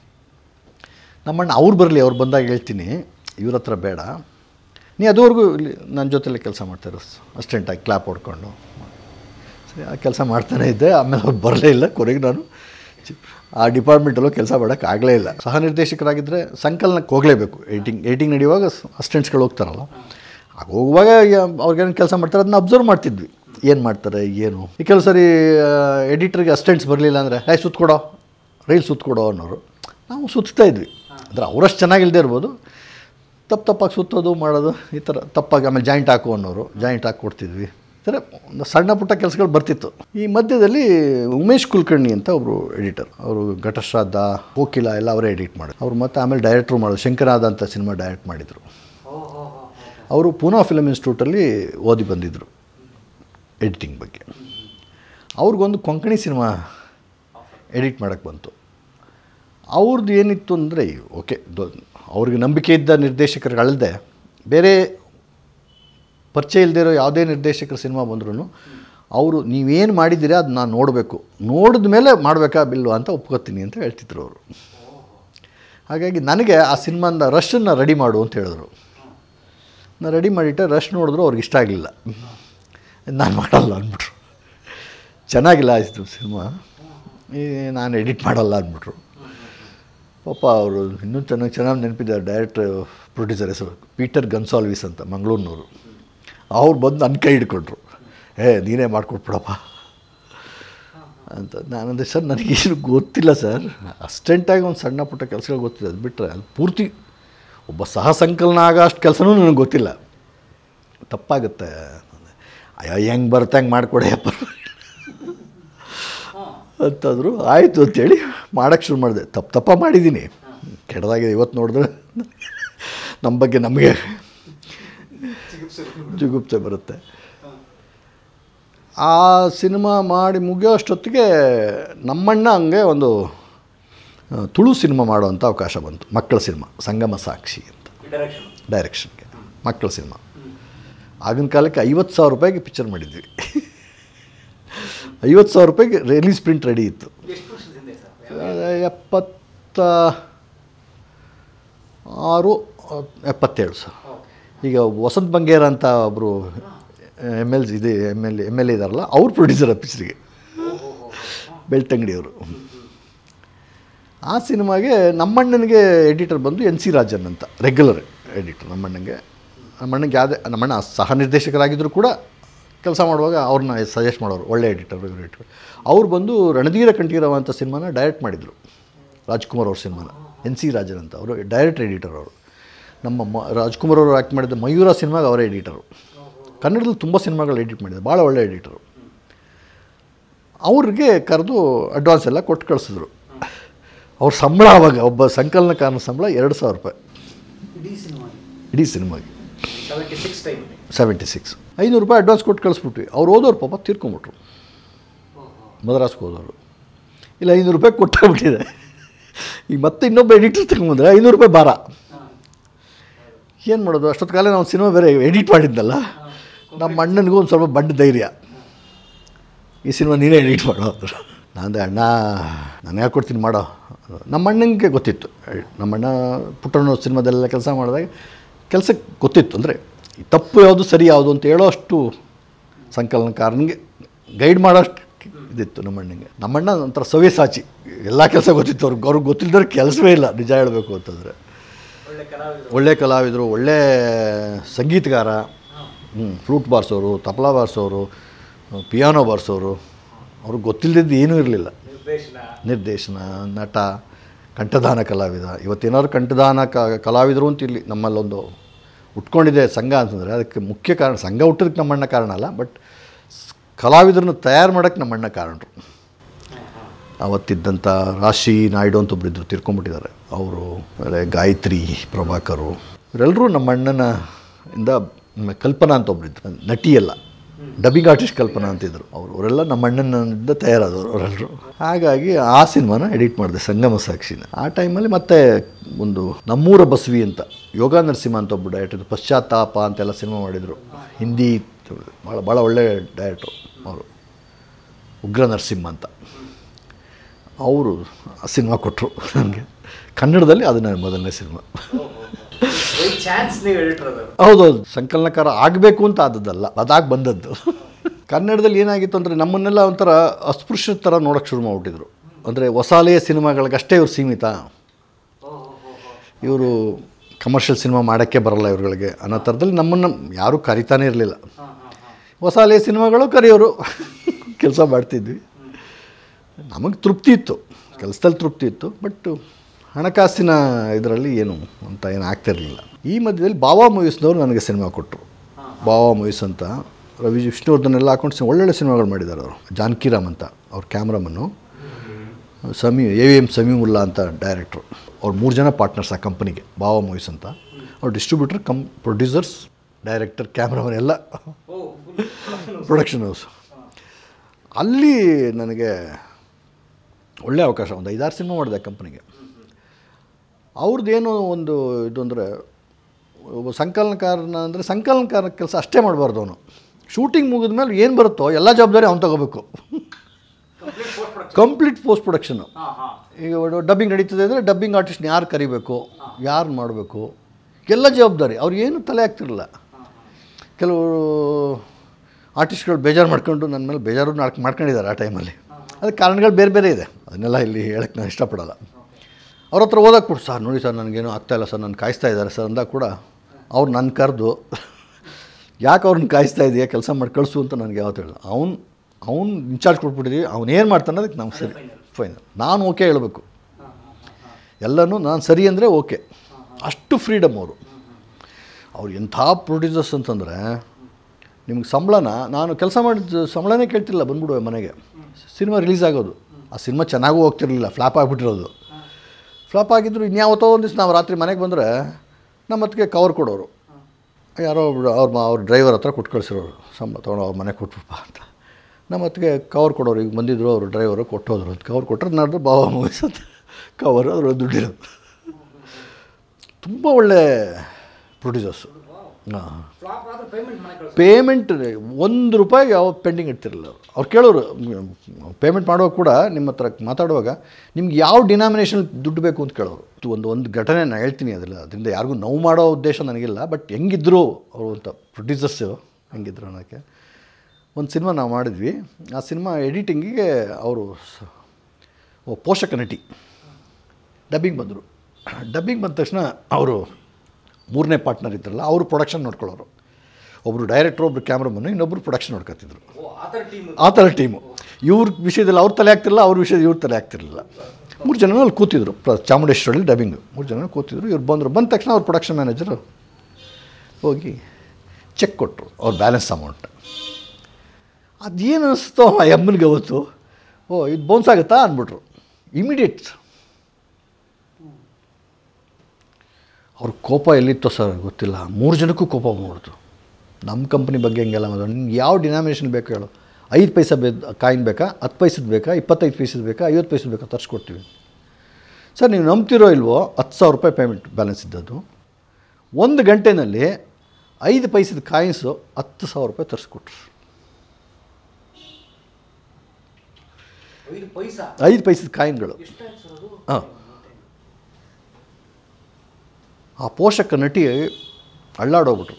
ನಮ್ಮಣ್ಣ ಅವ್ರು ಬರಲಿ ಅವ್ರು ಬಂದಾಗ ಹೇಳ್ತೀನಿ ಇವ್ರ ಹತ್ರ ಬೇಡ ನೀ ಅದುವರೆಗೂ ಇಲ್ಲಿ ನನ್ನ ಜೊತೆಲೆ ಕೆಲಸ ಮಾಡ್ತಾಯಿರೋ ಅಸ್ಟೆಂಟಾಗಿ ಕ್ಲಾಪ್ ಹೊಡ್ಕೊಂಡು ಸರಿ ಆ ಕೆಲಸ ಮಾಡ್ತಾನೆ ಇದ್ದೆ ಆಮೇಲೆ ಅವ್ರು ಬರಲೇ ಇಲ್ಲ ಕೊನೆಗೆ ನಾನು ಚಿ- ಆ ಡಿಪಾರ್ಟ್ಮೆಂಟಲ್ಲೂ ಕೆಲಸ ಮಾಡೋಕ್ಕಾಗಲೇ ಇಲ್ಲ ಸಹ ನಿರ್ದೇಶಕರಾಗಿದ್ದರೆ ಸಂಕಲನಕ್ಕೆ ಹೋಗಲೇಬೇಕು ಏಟಿಂಗ್ ಏಟಿಂಗ್ ನಡೆಯುವಾಗ ಅಸ್ಟೆಂಟ್ಸ್ಗಳು ಹೋಗ್ತಾರಲ್ಲ ಆಗ ಹೋಗುವಾಗ ಅವ್ರಿಗೇನು ಕೆಲಸ ಮಾಡ್ತಾರೆ ಅದನ್ನ ಅಬ್ಸರ್ವ್ ಮಾಡ್ತಿದ್ವಿ ಏನು ಮಾಡ್ತಾರೆ ಏನು ಈ ಕೆಲವು ಸರಿ ಎಡಿಟರ್ಗೆ ಅಸ್ಟೆಂಟ್ಸ್ ಬರಲಿಲ್ಲ ಅಂದರೆ ಏ ಸುತ್ಕೊಡೋ ರೈಲ್ ಸುತ್ಕೊಡೋ ಅನ್ನೋರು ನಾವು ಸುತ್ತಾ ಇದ್ವಿ ಅಂದರೆ ಅವರಷ್ಟು ಚೆನ್ನಾಗಿಲ್ಲದೆ ಇರ್ಬೋದು ತಪ್ಪು ತಪ್ಪಾಗಿ ಸುತ್ತೋದು ಮಾಡೋದು ಈ ಥರ ತಪ್ಪಾಗಿ ಆಮೇಲೆ ಜಾಯಿಂಟ್ ಹಾಕು ಅನ್ನೋರು ಜಾಯಿಂಟ್ ಹಾಕಿ ಕೊಡ್ತಿದ್ವಿ ಈ ಥರ ಒಂದು ಸಣ್ಣ ಪುಟ್ಟ ಕೆಲಸಗಳು ಬರ್ತಿತ್ತು ಈ ಮಧ್ಯದಲ್ಲಿ ಉಮೇಶ್ ಕುಲಕರ್ಣಿ ಅಂತ ಒಬ್ಬರು ಎಡಿಟರ್ ಅವರು ಘಟಶ್ರಾದ್ದ ಕೋಕಿಲ ಎಲ್ಲ ಅವರೇ ಎಡಿಟ್ ಮಾಡೋದು ಅವ್ರು ಮತ್ತೆ ಆಮೇಲೆ ಡೈರೆಕ್ಟ್ರು ಮಾಡೋದು ಶಂಕರನಾದ ಅಂತ ಸಿನಿಮಾ ಡೈರೆಕ್ಟ್ ಮಾಡಿದರು ಅವರು ಪೂನಾ ಫಿಲಮ್ ಇನ್ಸ್ಟಿಟ್ಯೂಟಲ್ಲಿ ಓದಿ ಬಂದಿದ್ದರು ಎಡಿಟಿಂಗ್ ಬಗ್ಗೆ ಅವ್ರಿಗೊಂದು ಕೊಂಕಣಿ ಸಿನಿಮಾ ಎಡಿಟ್ ಮಾಡೋಕ್ಕೆ ಬಂತು ಅವ್ರದ್ದು ಏನಿತ್ತು ಅಂದರೆ ಓಕೆ ದೊ- ಅವ್ರಿಗೆ ನಂಬಿಕೆ ಇದ್ದ ನಿರ್ದೇಶಕರುಗಳಲ್ಲದೆ ಬೇರೆ ಪರಿಚಯ ಇಲ್ಲದೆ ಇರೋ ಯಾವುದೇ ನಿರ್ದೇಶಕರ ಸಿನಿಮಾ ಬಂದ್ರೂ ಅವರು ನೀವೇನು ಮಾಡಿದ್ದೀರಾ ಅದು ನಾನು ನೋಡಬೇಕು ನೋಡಿದ ಮೇಲೆ ಮಾಡಬೇಕಾ ಬಿಲ್ವಾ ಅಂತ ಒಪ್ಕೋತೀನಿ ಅಂತ ಹೇಳ್ತಿದ್ರು ಅವರು ಹಾಗಾಗಿ ನನಗೆ ಆ ಸಿನಿಮಾದ ರಶನ್ನು ರೆಡಿ ಮಾಡು ಅಂತ ಹೇಳಿದ್ರು ನಾನು ರೆಡಿ ಮಾಡಿಟ್ಟೆ ರಶ್ ನೋಡಿದ್ರು ಅವ್ರಿಗೆ ಇಷ್ಟ ಆಗಲಿಲ್ಲ ನಾನು ಮಾಡಲ್ಲ ಅಂದ್ಬಿಟ್ರು ಚೆನ್ನಾಗಿಲ್ಲ ಆಯಿತು ಸಿನಿಮಾ ಈ ನಾನು ಎಡಿಟ್ ಮಾಡಲ್ಲ ಅಂದ್ಬಿಟ್ರು ಪಾಪ ಅವರು ಇನ್ನೂ ಚೆನ್ನಾಗಿ ಚೆನ್ನಾಗಿ ನೆನಪಿದ್ದಾರೆ ಡೈರೆಕ್ಟರ್ ಪ್ರೊಡ್ಯೂಸರ್ ಹೆಸರು ಪೀಟರ್ ಗನ್ಸಾಲ್ವಿಸ್ ಅಂತ ಮಂಗಳೂರಿನವರು ಅವ್ರು ಬಂದು ನನ್ನ ಕೈ ಹಿಡ್ಕೊಂಡ್ರು ಏ ನೀನೇ ಮಾಡಿಕೊಟ್ಬಿಡಪ್ಪ ಅಂತ ನಾನಂದೆ ಸರ್ ನನಗೇನು ಗೊತ್ತಿಲ್ಲ ಸರ್ ಅಸ್ಟೆಂಟಾಗಿ ಒಂದು ಸಣ್ಣ ಪುಟ್ಟ ಕೆಲಸಗಳು ಗೊತ್ತಿದೆ ಅದು ಬಿಟ್ಟರೆ ಅದು ಪೂರ್ತಿ ಒಬ್ಬ ಸಹ ಸಂಕಲನ ಆಗೋ ಅಷ್ಟು ಕೆಲಸನೂ ನನಗೆ ಗೊತ್ತಿಲ್ಲ ತಪ್ಪಾಗುತ್ತೆ ಅಂದೆ. ಅಯ್ಯೋ ಹೆಂಗೆ ಬರುತ್ತೆ ಹಂಗೆ ಮಾಡಿಕೊಡೆಯಪ್ಪ ಅಂತಂದರು ಆಯಿತು ಅಂತೇಳಿ ಮಾಡೋಕ್ಕೆ ಶುರು ಮಾಡಿದೆ ತಪ್ಪು ತಪ್ಪ ಮಾಡಿದ್ದೀನಿ ಕೆಟ್ಟದಾಗಿದೆ ಇವತ್ತು ನೋಡಿದ್ರೆ ನಮ್ಮ ಬಗ್ಗೆ ನಮಗೆ ಜುಗುಪ್ಸೆ ಬರುತ್ತೆ ಆ ಸಿನಿಮಾ ಮಾಡಿ ಮುಗಿಯೋ ಅಷ್ಟೊತ್ತಿಗೆ ನಮ್ಮಣ್ಣ ಹಂಗೆ ಒಂದು ಆ, ತುಳು ಸಿನಿಮಾ ಮಾಡುವಂಥ ಅವಕಾಶ ಬಂತು ಮಕ್ಕಳ ಸಿನಿಮಾ ಸಂಗಮ ಸಾಕ್ಷಿ ಅಂತ ಡೈರೆಕ್ಷನ್ಗೆ ಮಕ್ಕಳ ಸಿನಿಮಾ ಆಗಿನ ಕಾಲಕ್ಕೆ ಐವತ್ತು ಸಾವಿರ ರೂಪಾಯಿಗೆ ಪಿಕ್ಚರ್ ಮಾಡಿದ್ವಿ ಐವತ್ತು ಸಾವಿರ ರೂಪಾಯಿಗೆ ರಿಲೀಸ್ ಪ್ರಿಂಟ್ ರೆಡಿ ಇತ್ತು ಅದೇ ಎಪ್ಪತ್ತ ಆರು ಎಪ್ಪತ್ತೇಳು ಸರ್ ಈಗ ವಸಂತ್ ಬಂಗೇರ ಅಂತ ಒಬ್ಬರು ಎಮ್ ಎಲ್ ಇದೆ M L M L A ಇದಾರಲ್ಲ ಅವ್ರು ಪ್ರೊಡ್ಯೂಸರ್ ಆ ಪಿಕ್ಚರ್ಗೆ ಬೆಳ್ತಂಗಡಿಯವರು ಆ ಸಿನಿಮಾಗೆ ನಮ್ಮಣ್ಣನಿಗೆ ಎಡಿಟರ್ ಬಂದು ಎನ್ ಸಿ ರಾಜನ್ ಅಂತ ರೆಗ್ಯುಲರ್ ಎಡಿಟರ್ ನಮ್ಮಣ್ಣನಿಗೆ ನಮ್ಮಣ್ಣಗೆ ಯಾವುದೇ ನಮ್ಮಣ್ಣ ಸಹ ನಿರ್ದೇಶಕರಾಗಿದ್ದರೂ ಕೂಡ ಕೆಲಸ ಮಾಡುವಾಗ ಅವ್ರನ್ನ ಸಜೆಸ್ಟ್ ಮಾಡೋರು ಒಳ್ಳೆ ಎಡಿಟರ್ ಎಡಿಟರ್ ಅವ್ರು ಬಂದು ರಣಧೀರ ಕಂಠೀರವ ಅಂತ ಸಿನಿಮಾನ ಡೈರೆಕ್ಟ್ ಮಾಡಿದರು ರಾಜ್ಕುಮಾರ್ ಅವ್ರ ಸಿನಿಮಾನ ಎನ್ ಸಿ ರಾಜನ್ ಅಂತ ಅವರು ಡೈರೆಕ್ಟ್ ಎಡಿಟರ್ ಅವರು ನಮ್ಮ ಮ ರಾಜ್ಕುಮಾರ್ ಅವರು ಆ್ಯಕ್ಟ್ ಮಾಡಿದ ಮಯೂರ ಸಿನಿಮಾಗೆ ಅವರೇ ಎಡಿಟರು ಕನ್ನಡದಲ್ಲಿ ತುಂಬ ಸಿನಿಮಾಗಳು ಎಡಿಟ್ ಮಾಡಿದ್ದಾರೆ ಭಾಳ ಒಳ್ಳೆ ಎಡಿಟರು ಅವ್ರಿಗೆ ಕರೆದು ಅಡ್ವಾನ್ಸ್ ಎಲ್ಲ ಕೊಟ್ಟು ಕಳಿಸಿದ್ರು ಅವ್ರ ಸಂಬಳ ಆವಾಗ ಒಬ್ಬ ಸಂಕಲನಕಾರನ ಸಂಬಳ ಎರಡು ಸಾವಿರ ರೂಪಾಯಿ ಇಡೀ ಸಿನಿಮಾಗೆ ಇಡೀ ಸಿನಿಮಾಗೆ seventy six time seventy six ಐನೂರು ರೂಪಾಯಿ ಅಡ್ವಾನ್ಸ್ ಕೊಟ್ಟು ಕಳಿಸ್ಬಿಟ್ವಿ ಅವ್ರು ಓದೋರು ಪಾಪ ತೀರ್ಕೊಂಬಿಟ್ರು ಮದ್ರಾಸ್ಗೆ ಹೋದವರು ಇಲ್ಲ ಐನೂರು ರೂಪಾಯಿ ಕೊಟ್ಟಾಗ್ಬಿಟ್ಟಿದೆ ಈಗ ಮತ್ತೆ ಇನ್ನೊಬ್ಬ ಎಡಿಟರ್ ತಗೊಂಬಂದ್ರೆ ಐನೂರು ರೂಪಾಯಿ ಭಾರ ಏನು ಮಾಡೋದು ಅಷ್ಟೊತ್ತು ಕಾಲ ನಾವು ಸಿನಿಮಾ ಬೇರೆ ಎಡಿಟ್ ಮಾಡಿದ್ನಲ್ಲ ನಮ್ಮ ಅಣ್ಣನಿಗೂ ಒಂದು ಸ್ವಲ್ಪ ಬಂಡ ಧೈರ್ಯ ಈ ಸಿನಿಮಾ ನೀನೇ ಎಡಿಟ್ ಮಾಡೋ ಅಂದರು ನಾನಂದೆ ಅಣ್ಣ ನಾನು ಯಾಕೆ ಕೊಡ್ತೀನಿ ಮಾಡೋ ನಮ್ಮ ಅಣ್ಣನಿಗೆ ಗೊತ್ತಿತ್ತು ನಮ್ಮ ಅಣ್ಣ ಪುಟ್ಟಣ್ಣ ಸಿನಿಮಾದಲ್ಲೆಲ್ಲ ಕೆಲಸ ಮಾಡಿದಾಗ ಕೆಲಸಕ್ಕೆ ಗೊತ್ತಿತ್ತು ಅಂದರೆ ತಪ್ಪು ಯಾವುದು ಸರಿ ಯಾವುದು ಅಂತ ಹೇಳೋ ಅಷ್ಟು ಸಂಕಲನಕಾರನಿಗೆ ಗೈಡ್ ಮಾಡೋಷ್ಟು ಇದಿತ್ತು ನಮ್ಮ ಅಣ್ಣಂಗೆ ನಮ್ಮಣ್ಣ ಒಂಥರ ಸವ್ಯಸಾಚಿ ಎಲ್ಲ ಕೆಲಸ ಗೊತ್ತಿತ್ತು ಅವ್ರಿಗೆ ಅವ್ರಿಗೆ ಗೊತ್ತಿಲ್ಲದ್ರೆ ಕೆಲಸವೇ ಇಲ್ಲ ನಿಜ ಹೇಳಬೇಕು ಅಂತಂದರೆ ಒಳ್ಳೆ ಕಲಾವಿದರು ಒಳ್ಳೆ ಕಲಾವಿದರು ಒಳ್ಳೆ ಸಂಗೀತಗಾರ ಹ್ಞೂ ಫ್ಲೂಟ್ ಬಾರಿಸೋರು ತಬಲಾ ಬಾರಿಸೋರು ಪಿಯಾನೋ ಬಾರಿಸೋರು ಅವ್ರಿಗೆ ಗೊತ್ತಿಲ್ಲದಿದ್ದು ಏನೂ ಇರಲಿಲ್ಲ ನಿರ್ದೇಶನ ನಿರ್ದೇಶನ ನಟ ಕಂಠದಾನ ಕಲಾವಿದ ಇವತ್ತೇನಾದ್ರು ಕಂಠದಾನ ಕ ಕಲಾವಿದರು ಅಂತ ಇಲ್ಲಿ ನಮ್ಮಲ್ಲೊಂದು ಉಟ್ಕೊಂಡಿದೆ ಸಂಘ ಅಂತಂದರೆ ಅದಕ್ಕೆ ಮುಖ್ಯ ಕಾರಣ ಸಂಘ ಹುಟ್ಟೋದಕ್ಕೆ ನಮ್ಮಣ್ಣ ಕಾರಣ ಅಲ್ಲ ಬಟ್ ಕಲಾವಿದರನ್ನು ತಯಾರು ಮಾಡೋಕ್ಕೆ ನಮ್ಮಣ್ಣ ಕಾರಣರು ಅವತ್ತಿದ್ದಂಥ ರಾಶಿ ನಾಯ್ಡು ಅಂತ ಒಬ್ಬರು ಇದ್ದರು ತಿರ್ಕೊಂಡ್ಬಿಟ್ಟಿದ್ದಾರೆ ಅವರು ಆಮೇಲೆ ಗಾಯತ್ರಿ ಪ್ರಭಾಕರು ಇವರೆಲ್ಲರೂ ನಮ್ಮ ಅಣ್ಣನ ಇಂದ ಮ್, ಕಲ್ಪನಾ ಅಂತ ಒಬ್ಬರಿದ್ರು ನಟಿಯಲ್ಲ ಡಬ್ಬಿಂಗ್ ಆರ್ಟಿಸ್ಟ್ ಕಲ್ಪನಾ ಅಂತಿದ್ರು ಅವರು ಅವರೆಲ್ಲ ನಮ್ಮ ಅಣ್ಣನಿಂದ ತಯಾರಾದವರು ಅವರೆಲ್ಲರೂ ಹಾಗಾಗಿ ಆ ಸಿನಿಮಾನ ಎಡಿಟ್ ಮಾಡಿದೆ ಸಂಗಮ ಸಾಕ್ಷಿನ ಆ ಟೈಮಲ್ಲಿ ಮತ್ತೆ ಒಂದು ನಮ್ಮೂರ ಬಸವಿ ಅಂತ ಯೋಗ ನರಸಿಂಹ ಅಂತ ಒಬ್ಬರು ಡೈರೆಕ್ಟರ್ ಪಶ್ಚಾತ್ತಾಪ ಅಂತೆಲ್ಲ ಸಿನಿಮಾ ಮಾಡಿದರು ಹಿಂದಿ ಭಾಳ ಭಾಳ ಒಳ್ಳೆ ಡೈರೆಕ್ಟ್ರು ಅವರು ಉಗ್ರ ನರಸಿಂಹ ಅಂತ ಅವರು ಸಿನಿಮಾ ಕೊಟ್ಟರು ನನಗೆ ಕನ್ನಡದಲ್ಲಿ ಅದು ನನ್ನ ಮೊದಲನೇ ಸಿನಿಮಾ ಬೈ ಚಾನ್ಸ್ ನೀವು ಎಡಿಟರ್ ಅದು ಹೌದೌದು ಸಂಕಲನಕಾರ ಆಗಬೇಕು ಅಂತ ಆದದ್ದಲ್ಲ ಅದಾಗಿ ಬಂದದ್ದು ಕನ್ನಡದಲ್ಲಿ ಏನಾಗಿತ್ತು ಅಂದರೆ ನಮ್ಮನ್ನೆಲ್ಲ ಒಂಥರ ಅಸ್ಪೃಶ್ಯ ಥರ ನೋಡೋಕ್ಕೆ ಶುರು ಮಾಡಿಬಿಟ್ಟಿದ್ರು ಅಂದರೆ ಹೊಸಾಲೆಯ ಸಿನಿಮಾಗಳಿಗಷ್ಟೇ ಇವ್ರು ಸೀಮಿತ ಇವರು ಕಮರ್ಷಿಯಲ್ ಸಿನಿಮಾ ಮಾಡೋಕ್ಕೆ ಬರಲ್ಲ ಇವ್ರುಗಳಿಗೆ ಅನ್ನೋ ಥರದಲ್ಲಿ ನಮ್ಮನ್ನು ಯಾರೂ ಕರಿತಾನೇ ಇರಲಿಲ್ಲ ಹೊಸಾಲೆಯ ಸಿನಿಮಾಗಳು ಕರೆಯೋರು ಕೆಲಸ ಮಾಡ್ತಿದ್ವಿ ನಮಗೆ ತೃಪ್ತಿ ಇತ್ತು ಕೆಲಸದಲ್ಲಿ ತೃಪ್ತಿ ಇತ್ತು ಬಟ್ ಹಣಕಾಸಿನ ಇದರಲ್ಲಿ ಏನು ಅಂತ ಏನು ಆಗ್ತಿರಲಿಲ್ಲ ಈ ಮಧ್ಯದಲ್ಲಿ ಬಾವಾ ಮೂವೀಸ್ನವ್ರು ನನಗೆ ಸಿನಿಮಾ ಕೊಟ್ಟರು ಬಾವಾ ಮೂವೀಸ್ ಅಂತ ರವಿ ವಿಷ್ಣುವರ್ಧನ್ ಹಾಕೊಂಡು ಸಿ- ಒಳ್ಳೊಳ್ಳೆ ಸಿನಿಮಾಗಳು ಮಾಡಿದ್ದಾರೆ ಅವರು ಜಾನಕಿರಾಮ್ ಅಂತ ಅವ್ರ ಕ್ಯಾಮ್ರಾಮನ್ನು Sami A V M Samiulla ಅಂತ ಡೈರೆಕ್ಟ್ರು ಅವ್ರು ಮೂರು ಜನ ಪಾರ್ಟ್ನರ್ಸ್ ಆ ಕಂಪ್ನಿಗೆ ಬಾವಾ ಮೂವೀಸ್ ಅಂತ ಅವ್ರು distributor cum producers director cameraman ಎಲ್ಲ ಪ್ರೊಡಕ್ಷನ್ ಹೌಸ್ ಅಲ್ಲಿ ನನಗೆ ಒಳ್ಳೆಯ ಅವಕಾಶ ಒಂದು ಐದಾರು ಸಿನಿಮಾ ಮಾಡಿದೆ ಕಂಪ್ನಿಗೆ ಅವ್ರದ್ದೇನು ಒಂದು ಇದು ಅಂದರೆ ಒಬ್ಬ ಸಂಕಲನಕಾರನ ಅಂದರೆ ಸಂಕಲನಕಾರ ಕೆಲಸ ಅಷ್ಟೇ ಮಾಡಬಾರ್ದು ಅವನು ಶೂಟಿಂಗ್ ಮುಗಿದ ಮೇಲೆ ಏನು ಬರುತ್ತೋ ಎಲ್ಲ ಜವಾಬ್ದಾರಿ ಅವ್ನು ತಗೋಬೇಕು ಕಂಪ್ಲೀಟ್ ಪೋಸ್ಟ್ ಪ್ರೊಡಕ್ಷನ್ನು ಹಾಂ ಹಾಂ ಈಗ ಡಬ್ಬಿಂಗ್ ನಡೀತದೆ ಅಂದರೆ ಡಬ್ಬಿಂಗ್ ಆರ್ಟಿಸ್ಟ್ನ ಯಾರು ಕರಿಬೇಕು ಯಾರು ಮಾಡಬೇಕು ಎಲ್ಲ ಜವಾಬ್ದಾರಿ ಅವ್ರಿಗೇನು ತಲೆ ಆಗ್ತಿರಲಿಲ್ಲ ಕೆಲವರು ಆರ್ಟಿಸ್ಟ್ಗಳು ಬೇಜಾರು ಮಾಡ್ಕೊಂಡು ನನ್ನ ಮೇಲೆ ಬೇಜಾರು ನಾಲ್ಕು ಮಾಡ್ಕೊಂಡಿದ್ದಾರೆ ಆ ಟೈಮಲ್ಲಿ ಅದಕ್ಕೆ ಕಾರಣಗಳು ಬೇರೆ ಬೇರೆ ಇದೆ ಅದನ್ನೆಲ್ಲ ಇಲ್ಲಿ ಹೇಳಕ್ಕೆ ನಾನು ಇಷ್ಟಪಡಲ್ಲ ಅವ್ರ ಹತ್ರ ಓದಕ್ಕೆ ಕೊಡು ಸರ್ ನೋಡಿ ಸರ್ ನನಗೇನು ಆಗ್ತಾಯಿಲ್ಲ ಸರ್ ನಾನು ಕಾಯಿಸ್ತಾ ಇದ್ದಾರೆ ಸರ್ ಅಂದಾಗ ಕೂಡ ಅವ್ರು ನನ್ನ ಕರೆದು ಯಾಕೆ ಅವ್ರನ್ನ ಕಾಯಿಸ್ತಾ ಇದೆಯಾ ಕೆಲಸ ಮಾಡಿ ಕಳಿಸು ಅಂತ ನನಗೆ ಯಾವತ್ತು ಹೇಳಿಲ್ಲ ಅವ್ನು ಅವ್ನು ಇನ್ಚಾರ್ಜ್ ಕೊಟ್ಬಿಟ್ಟಿದ್ದೀವಿ ಅವ್ನು ಏನು ಮಾಡ್ತಾನೆ ಅದಕ್ಕೆ ನಾವು ಸರಿ ಫೈನಲ್ ನಾನು ಓಕೆ ಹೇಳಬೇಕು ಎಲ್ಲನೂ ನಾನು ಸರಿ ಅಂದರೆ ಓಕೆ ಅಷ್ಟು ಫ್ರೀಡಮ್ ಅವರು ಅವ್ರು ಎಂಥ ಪ್ರೊಡ್ಯೂಸರ್ಸ್ ಅಂತಂದರೆ ನಿಮ್ಗೆ ಸಂಬಳನ ನಾನು ಕೆಲಸ ಮಾಡಿದ ಸಂಬಳನೇ ಕೇಳ್ತಿಲ್ಲ ಬಂದ್ಬಿಡುವೆ ಮನೆಗೆ ಸಿನಿಮಾ ರಿಲೀಸ್ ಆಗೋದು ಆ ಸಿನಿಮಾ ಚೆನ್ನಾಗೂ ಹೋಗ್ತಿರ್ಲಿಲ್ಲ ಫ್ಲಾಪ್ ಆಗಿಬಿಟ್ಟಿರೋದು ಫ್ಲಾಪ್ ಆಗಿದ್ರು ಇನ್ಯಾವತ್ತೋ ಒಂದು ದಿವಸ ನಾವು ರಾತ್ರಿ ಮನೆಗೆ ಬಂದರೆ ನಮ್ಮ ಹತ್ತಿಗೆ ಕವರ್ ಕೊಡೋರು ಯಾರೋ ಒಬ್ರು ಅವ್ರ ಮ- ಅವ್ರ ಡ್ರೈವರ್ ಹತ್ರ ಕೊಟ್ಟು ಕಳಿಸಿರೋರು ಸಂಬಳ ತೊಗೊಂಡು ಅವ್ರ ಮನೆಗೆ ಕೊಟ್ಬಿಡಪ್ಪ ಅಂತ ನಮ್ಮ ಹೊತ್ತಿಗೆ ಕವರ್ ಕೊಡೋರು ಈಗ ಬಂದಿದ್ರು ಅವರು ಡ್ರೈವರು ಕೊಟ್ಟು ಹೋದ್ರು ಅಂತ ಕವರ್ ಕೊಟ್ಟರೆ ನಾಡ್ದು ಬಾವ ಮೂವೀಸ್ ಅಂತ ಕವರ್ ಅದ್ರ ದುಡ್ಡಿರೋದು ತುಂಬ ಒಳ್ಳೆ ಪ್ರೊಡ್ಯೂಸರ್ಸು ಹಾಂ ಫ್ಲಾಪ್ ಆದ್ರೆ ಪೇಮೆಂಟ್ ಮನೆ ಕಳಿಸ್ ಪೇಮೆಂಟ್ ಒಂದು ರೂಪಾಯಿ ಯಾವ ಪೆಂಡಿಂಗ್ ಇಡ್ತಿರಲಿಲ್ಲ ಅವರು ಅವ್ರು ಕೇಳೋರು ಪೇಮೆಂಟ್ ಮಾಡುವಾಗ ಕೂಡ ನಿಮ್ಮ ಹತ್ರ ಮಾತಾಡುವಾಗ ನಿಮ್ಗೆ ಯಾವ ಡಿನಾಮಿನೇಷನ್ ದುಡ್ಡು ಬೇಕು ಅಂತ ಕೇಳೋರು ಇದು ಒಂದು ಒಂದು ಘಟನೆ ನಾನು ಹೇಳ್ತೀನಿ ಅದಲ್ಲ ಅದರಿಂದ ಯಾರಿಗೂ ನೋವು ಮಾಡೋ ಉದ್ದೇಶ ನನಗಿಲ್ಲ ಬಟ್ ಹೆಂಗಿದ್ರು ಅವರು ಅಂತ ಪ್ರೊಡ್ಯೂಸರ್ಸು ಹೆಂಗಿದ್ರು ಅನ್ನೋಕ್ಕೆ ಒಂದು ಸಿನಿಮಾ ನಾವು ಮಾಡಿದ್ವಿ ಆ ಸಿನಿಮಾ ಎಡಿಟಿಂಗಿಗೆ ಅವರು ಸ- ಓ ಪೋಷಕ ನಟಿ ಡಬ್ಬಿಂಗ್ ಬಂದರು ಡಬ್ಬಿಂಗ್ ಬಂದ ತಕ್ಷಣ ಅವರು ಮೂರನೇ ಪಾರ್ಟ್ನರ್ ಇದ್ರಲ್ಲ ಅವರು ಪ್ರೊಡಕ್ಷನ್ ನೋಡ್ಕೊಳ್ಳೋರು ಒಬ್ಬರು ಡೈರೆಕ್ಟ್ರು ಒಬ್ಬರು ಕ್ಯಾಮ್ರಾಮನ್ನು ಇನ್ನೊಬ್ಬರು ಪ್ರೊಡಕ್ಷನ್ ನೋಡ್ಕೊತಿದ್ರು ಓ ಆ ಥರ ಟೀಮ್ ಆ ಥರ ಟೀಮು ಇವ್ರ ವಿಷಯದಲ್ಲಿ ಅವ್ರ ತಲೆ ಆಗ್ತಿರಲಿಲ್ಲ ಅವ್ರ ವಿಷಯದಲ್ಲಿ ಇವ್ರ ತಲೆ ಆಗ್ತಿರಲಿಲ್ಲ ಮೂರು ಜನ ಅಲ್ಲಿ ಕೂತಿದ್ರು ಪ್ರ ಚಾಮುಂಡೇಶ್ವರಲ್ಲಿ ಡಬ್ಬಿಂಗು ಮೂರು ಜನ ಕೂತಿದ್ರು ಇವ್ರು ಬಂದರು ಬಂದ ತಕ್ಷಣ ಅವ್ರ ಪ್ರೊಡಕ್ಷನ್ ಮ್ಯಾನೇಜರು ಹೋಗಿ ಚೆಕ್ ಕೊಟ್ಟರು ಅವ್ರ ಬ್ಯಾಲೆನ್ಸ್ ಅಮೌಂಟ್ ಅದೇನು ಅನಿಸ್ತೋ ಆ ಎಮ್ಮನಿಗೆ ಅವತ್ತು ಓ ಇದು ಬೌನ್ಸ್ ಆಗುತ್ತಾ ಅಂದ್ಬಿಟ್ರು ಇಮಿಡಿಯೇಟ್ ಅವ್ರ ಕೋಪ ಎಲ್ಲಿತ್ತೋ ಸರ್ ಗೊತ್ತಿಲ್ಲ ಮೂರು ಜನಕ್ಕೂ ಕೋಪ ಬಂದ್ಬಿಡ್ತು ನಮ್ಮ ಕಂಪ್ನಿ ಬಗ್ಗೆ ಹಿಂಗೆಲ್ಲ ಮಾತಾಡೋದು ನಿಮ್ಗೆ ಯಾವ ಡಿನಾಮಿನೇಷನ್ ಬೇಕು ಹೇಳು ಐದು ಪೈಸೆ ಬೇ ಕಾಯಿನ್ ಬೇಕಾ ಹತ್ತು ಪೈಸದ ಬೇಕಾ ಇಪ್ಪತ್ತೈದು ಪೈಸದ ಬೇಕಾ ಐವತ್ತು ಪೈಸದ ಬೇಕಾ ತರಿಸ್ಕೊಡ್ತೀವಿ ಸರ್ ನೀವು ನಂಬ್ತಿರೋ ಇಲ್ವೋ ಹತ್ತು ಸಾವಿರ ರೂಪಾಯಿ ಪೇಮೆಂಟ್ ಬ್ಯಾಲೆನ್ಸ್ ಇದ್ದದ್ದು ಒಂದು ಗಂಟೆನಲ್ಲಿ ಐದು ಪೈಸದ ಕಾಯಿನ್ಸು ಹತ್ತು ಸಾವಿರ ರೂಪಾಯಿ ತರಿಸ್ಕೊಟ್ರು ಐದು ಪೈಸಾ ಐದು ಪೈಸದ ಕಾಯಿನ್ಗಳು ಎಷ್ಟಾಯ್ತು ಸರ್ ಅದು ಹಾಂ ಆ ಪೋಷಕ ನಟಿ ಅಳ್ಳಾಡೋಗ್ಬಿಟ್ರು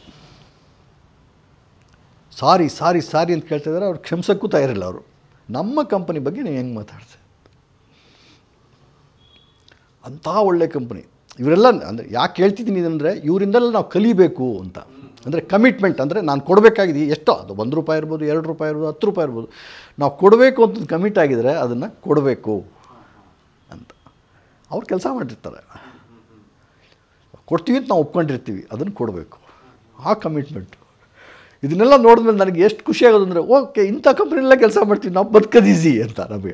ಸಾರಿ ಸಾರಿ ಸಾರಿ ಅಂತ ಕೇಳ್ತಿದ್ದಾರೆ ಅವ್ರು ಕ್ಷಮಿಸೋಕ್ಕೂ ತಯಾರಿಲ್ಲ ಅವರು ನಮ್ಮ ಕಂಪನಿ ಬಗ್ಗೆ ನೀವು ಹೆಂಗೆ ಮಾತಾಡ್ತೀವಿ ಅಂಥ ಒಳ್ಳೆ ಕಂಪ್ನಿ ಇವರೆಲ್ಲ ಅಂದರೆ ಯಾಕೆ ಹೇಳ್ತಿದ್ದೀನಿ ಅಂದರೆ ಇವರಿಂದೆಲ್ಲ ನಾವು ಕಲಿಬೇಕು ಅಂತ ಅಂದರೆ ಕಮಿಟ್ಮೆಂಟ್ ಅಂದರೆ ನಾನು ಕೊಡಬೇಕಾಗಿದೆ ಎಷ್ಟೋ ಅದು ಒಂದು ರೂಪಾಯಿ ಇರ್ಬೋದು ಎರಡು ರೂಪಾಯಿ ಇರ್ಬೋದು ಹತ್ತು ರೂಪಾಯಿ ಇರ್ಬೋದು ನಾವು ಕೊಡಬೇಕು ಅಂತ ಕಮಿಟ್ ಆಗಿದರೆ ಅದನ್ನು ಕೊಡಬೇಕು ಅಂತ ಅವ್ರು ಕೆಲಸ ಮಾಡಿರ್ತಾರೆ ಕೊಡ್ತೀವಿ ಅಂತ ನಾವು ಒಪ್ಕೊಂಡಿರ್ತೀವಿ ಅದನ್ನು ಕೊಡಬೇಕು ಆ ಕಮಿಟ್ಮೆಂಟು ಇದನ್ನೆಲ್ಲ ನೋಡಿದ್ಮೇಲೆ ನನಗೆ ಎಷ್ಟು ಖುಷಿ ಆಗೋದು ಅಂದರೆ ಓಕೆ ಇಂಥ ಕಂಪ್ನಿಯೆಲ್ಲ ಕೆಲಸ ಮಾಡ್ತೀವಿ ನಾವು ಬದುಕೋದು ಈಸಿ ಅಂತ ನಮಗೆ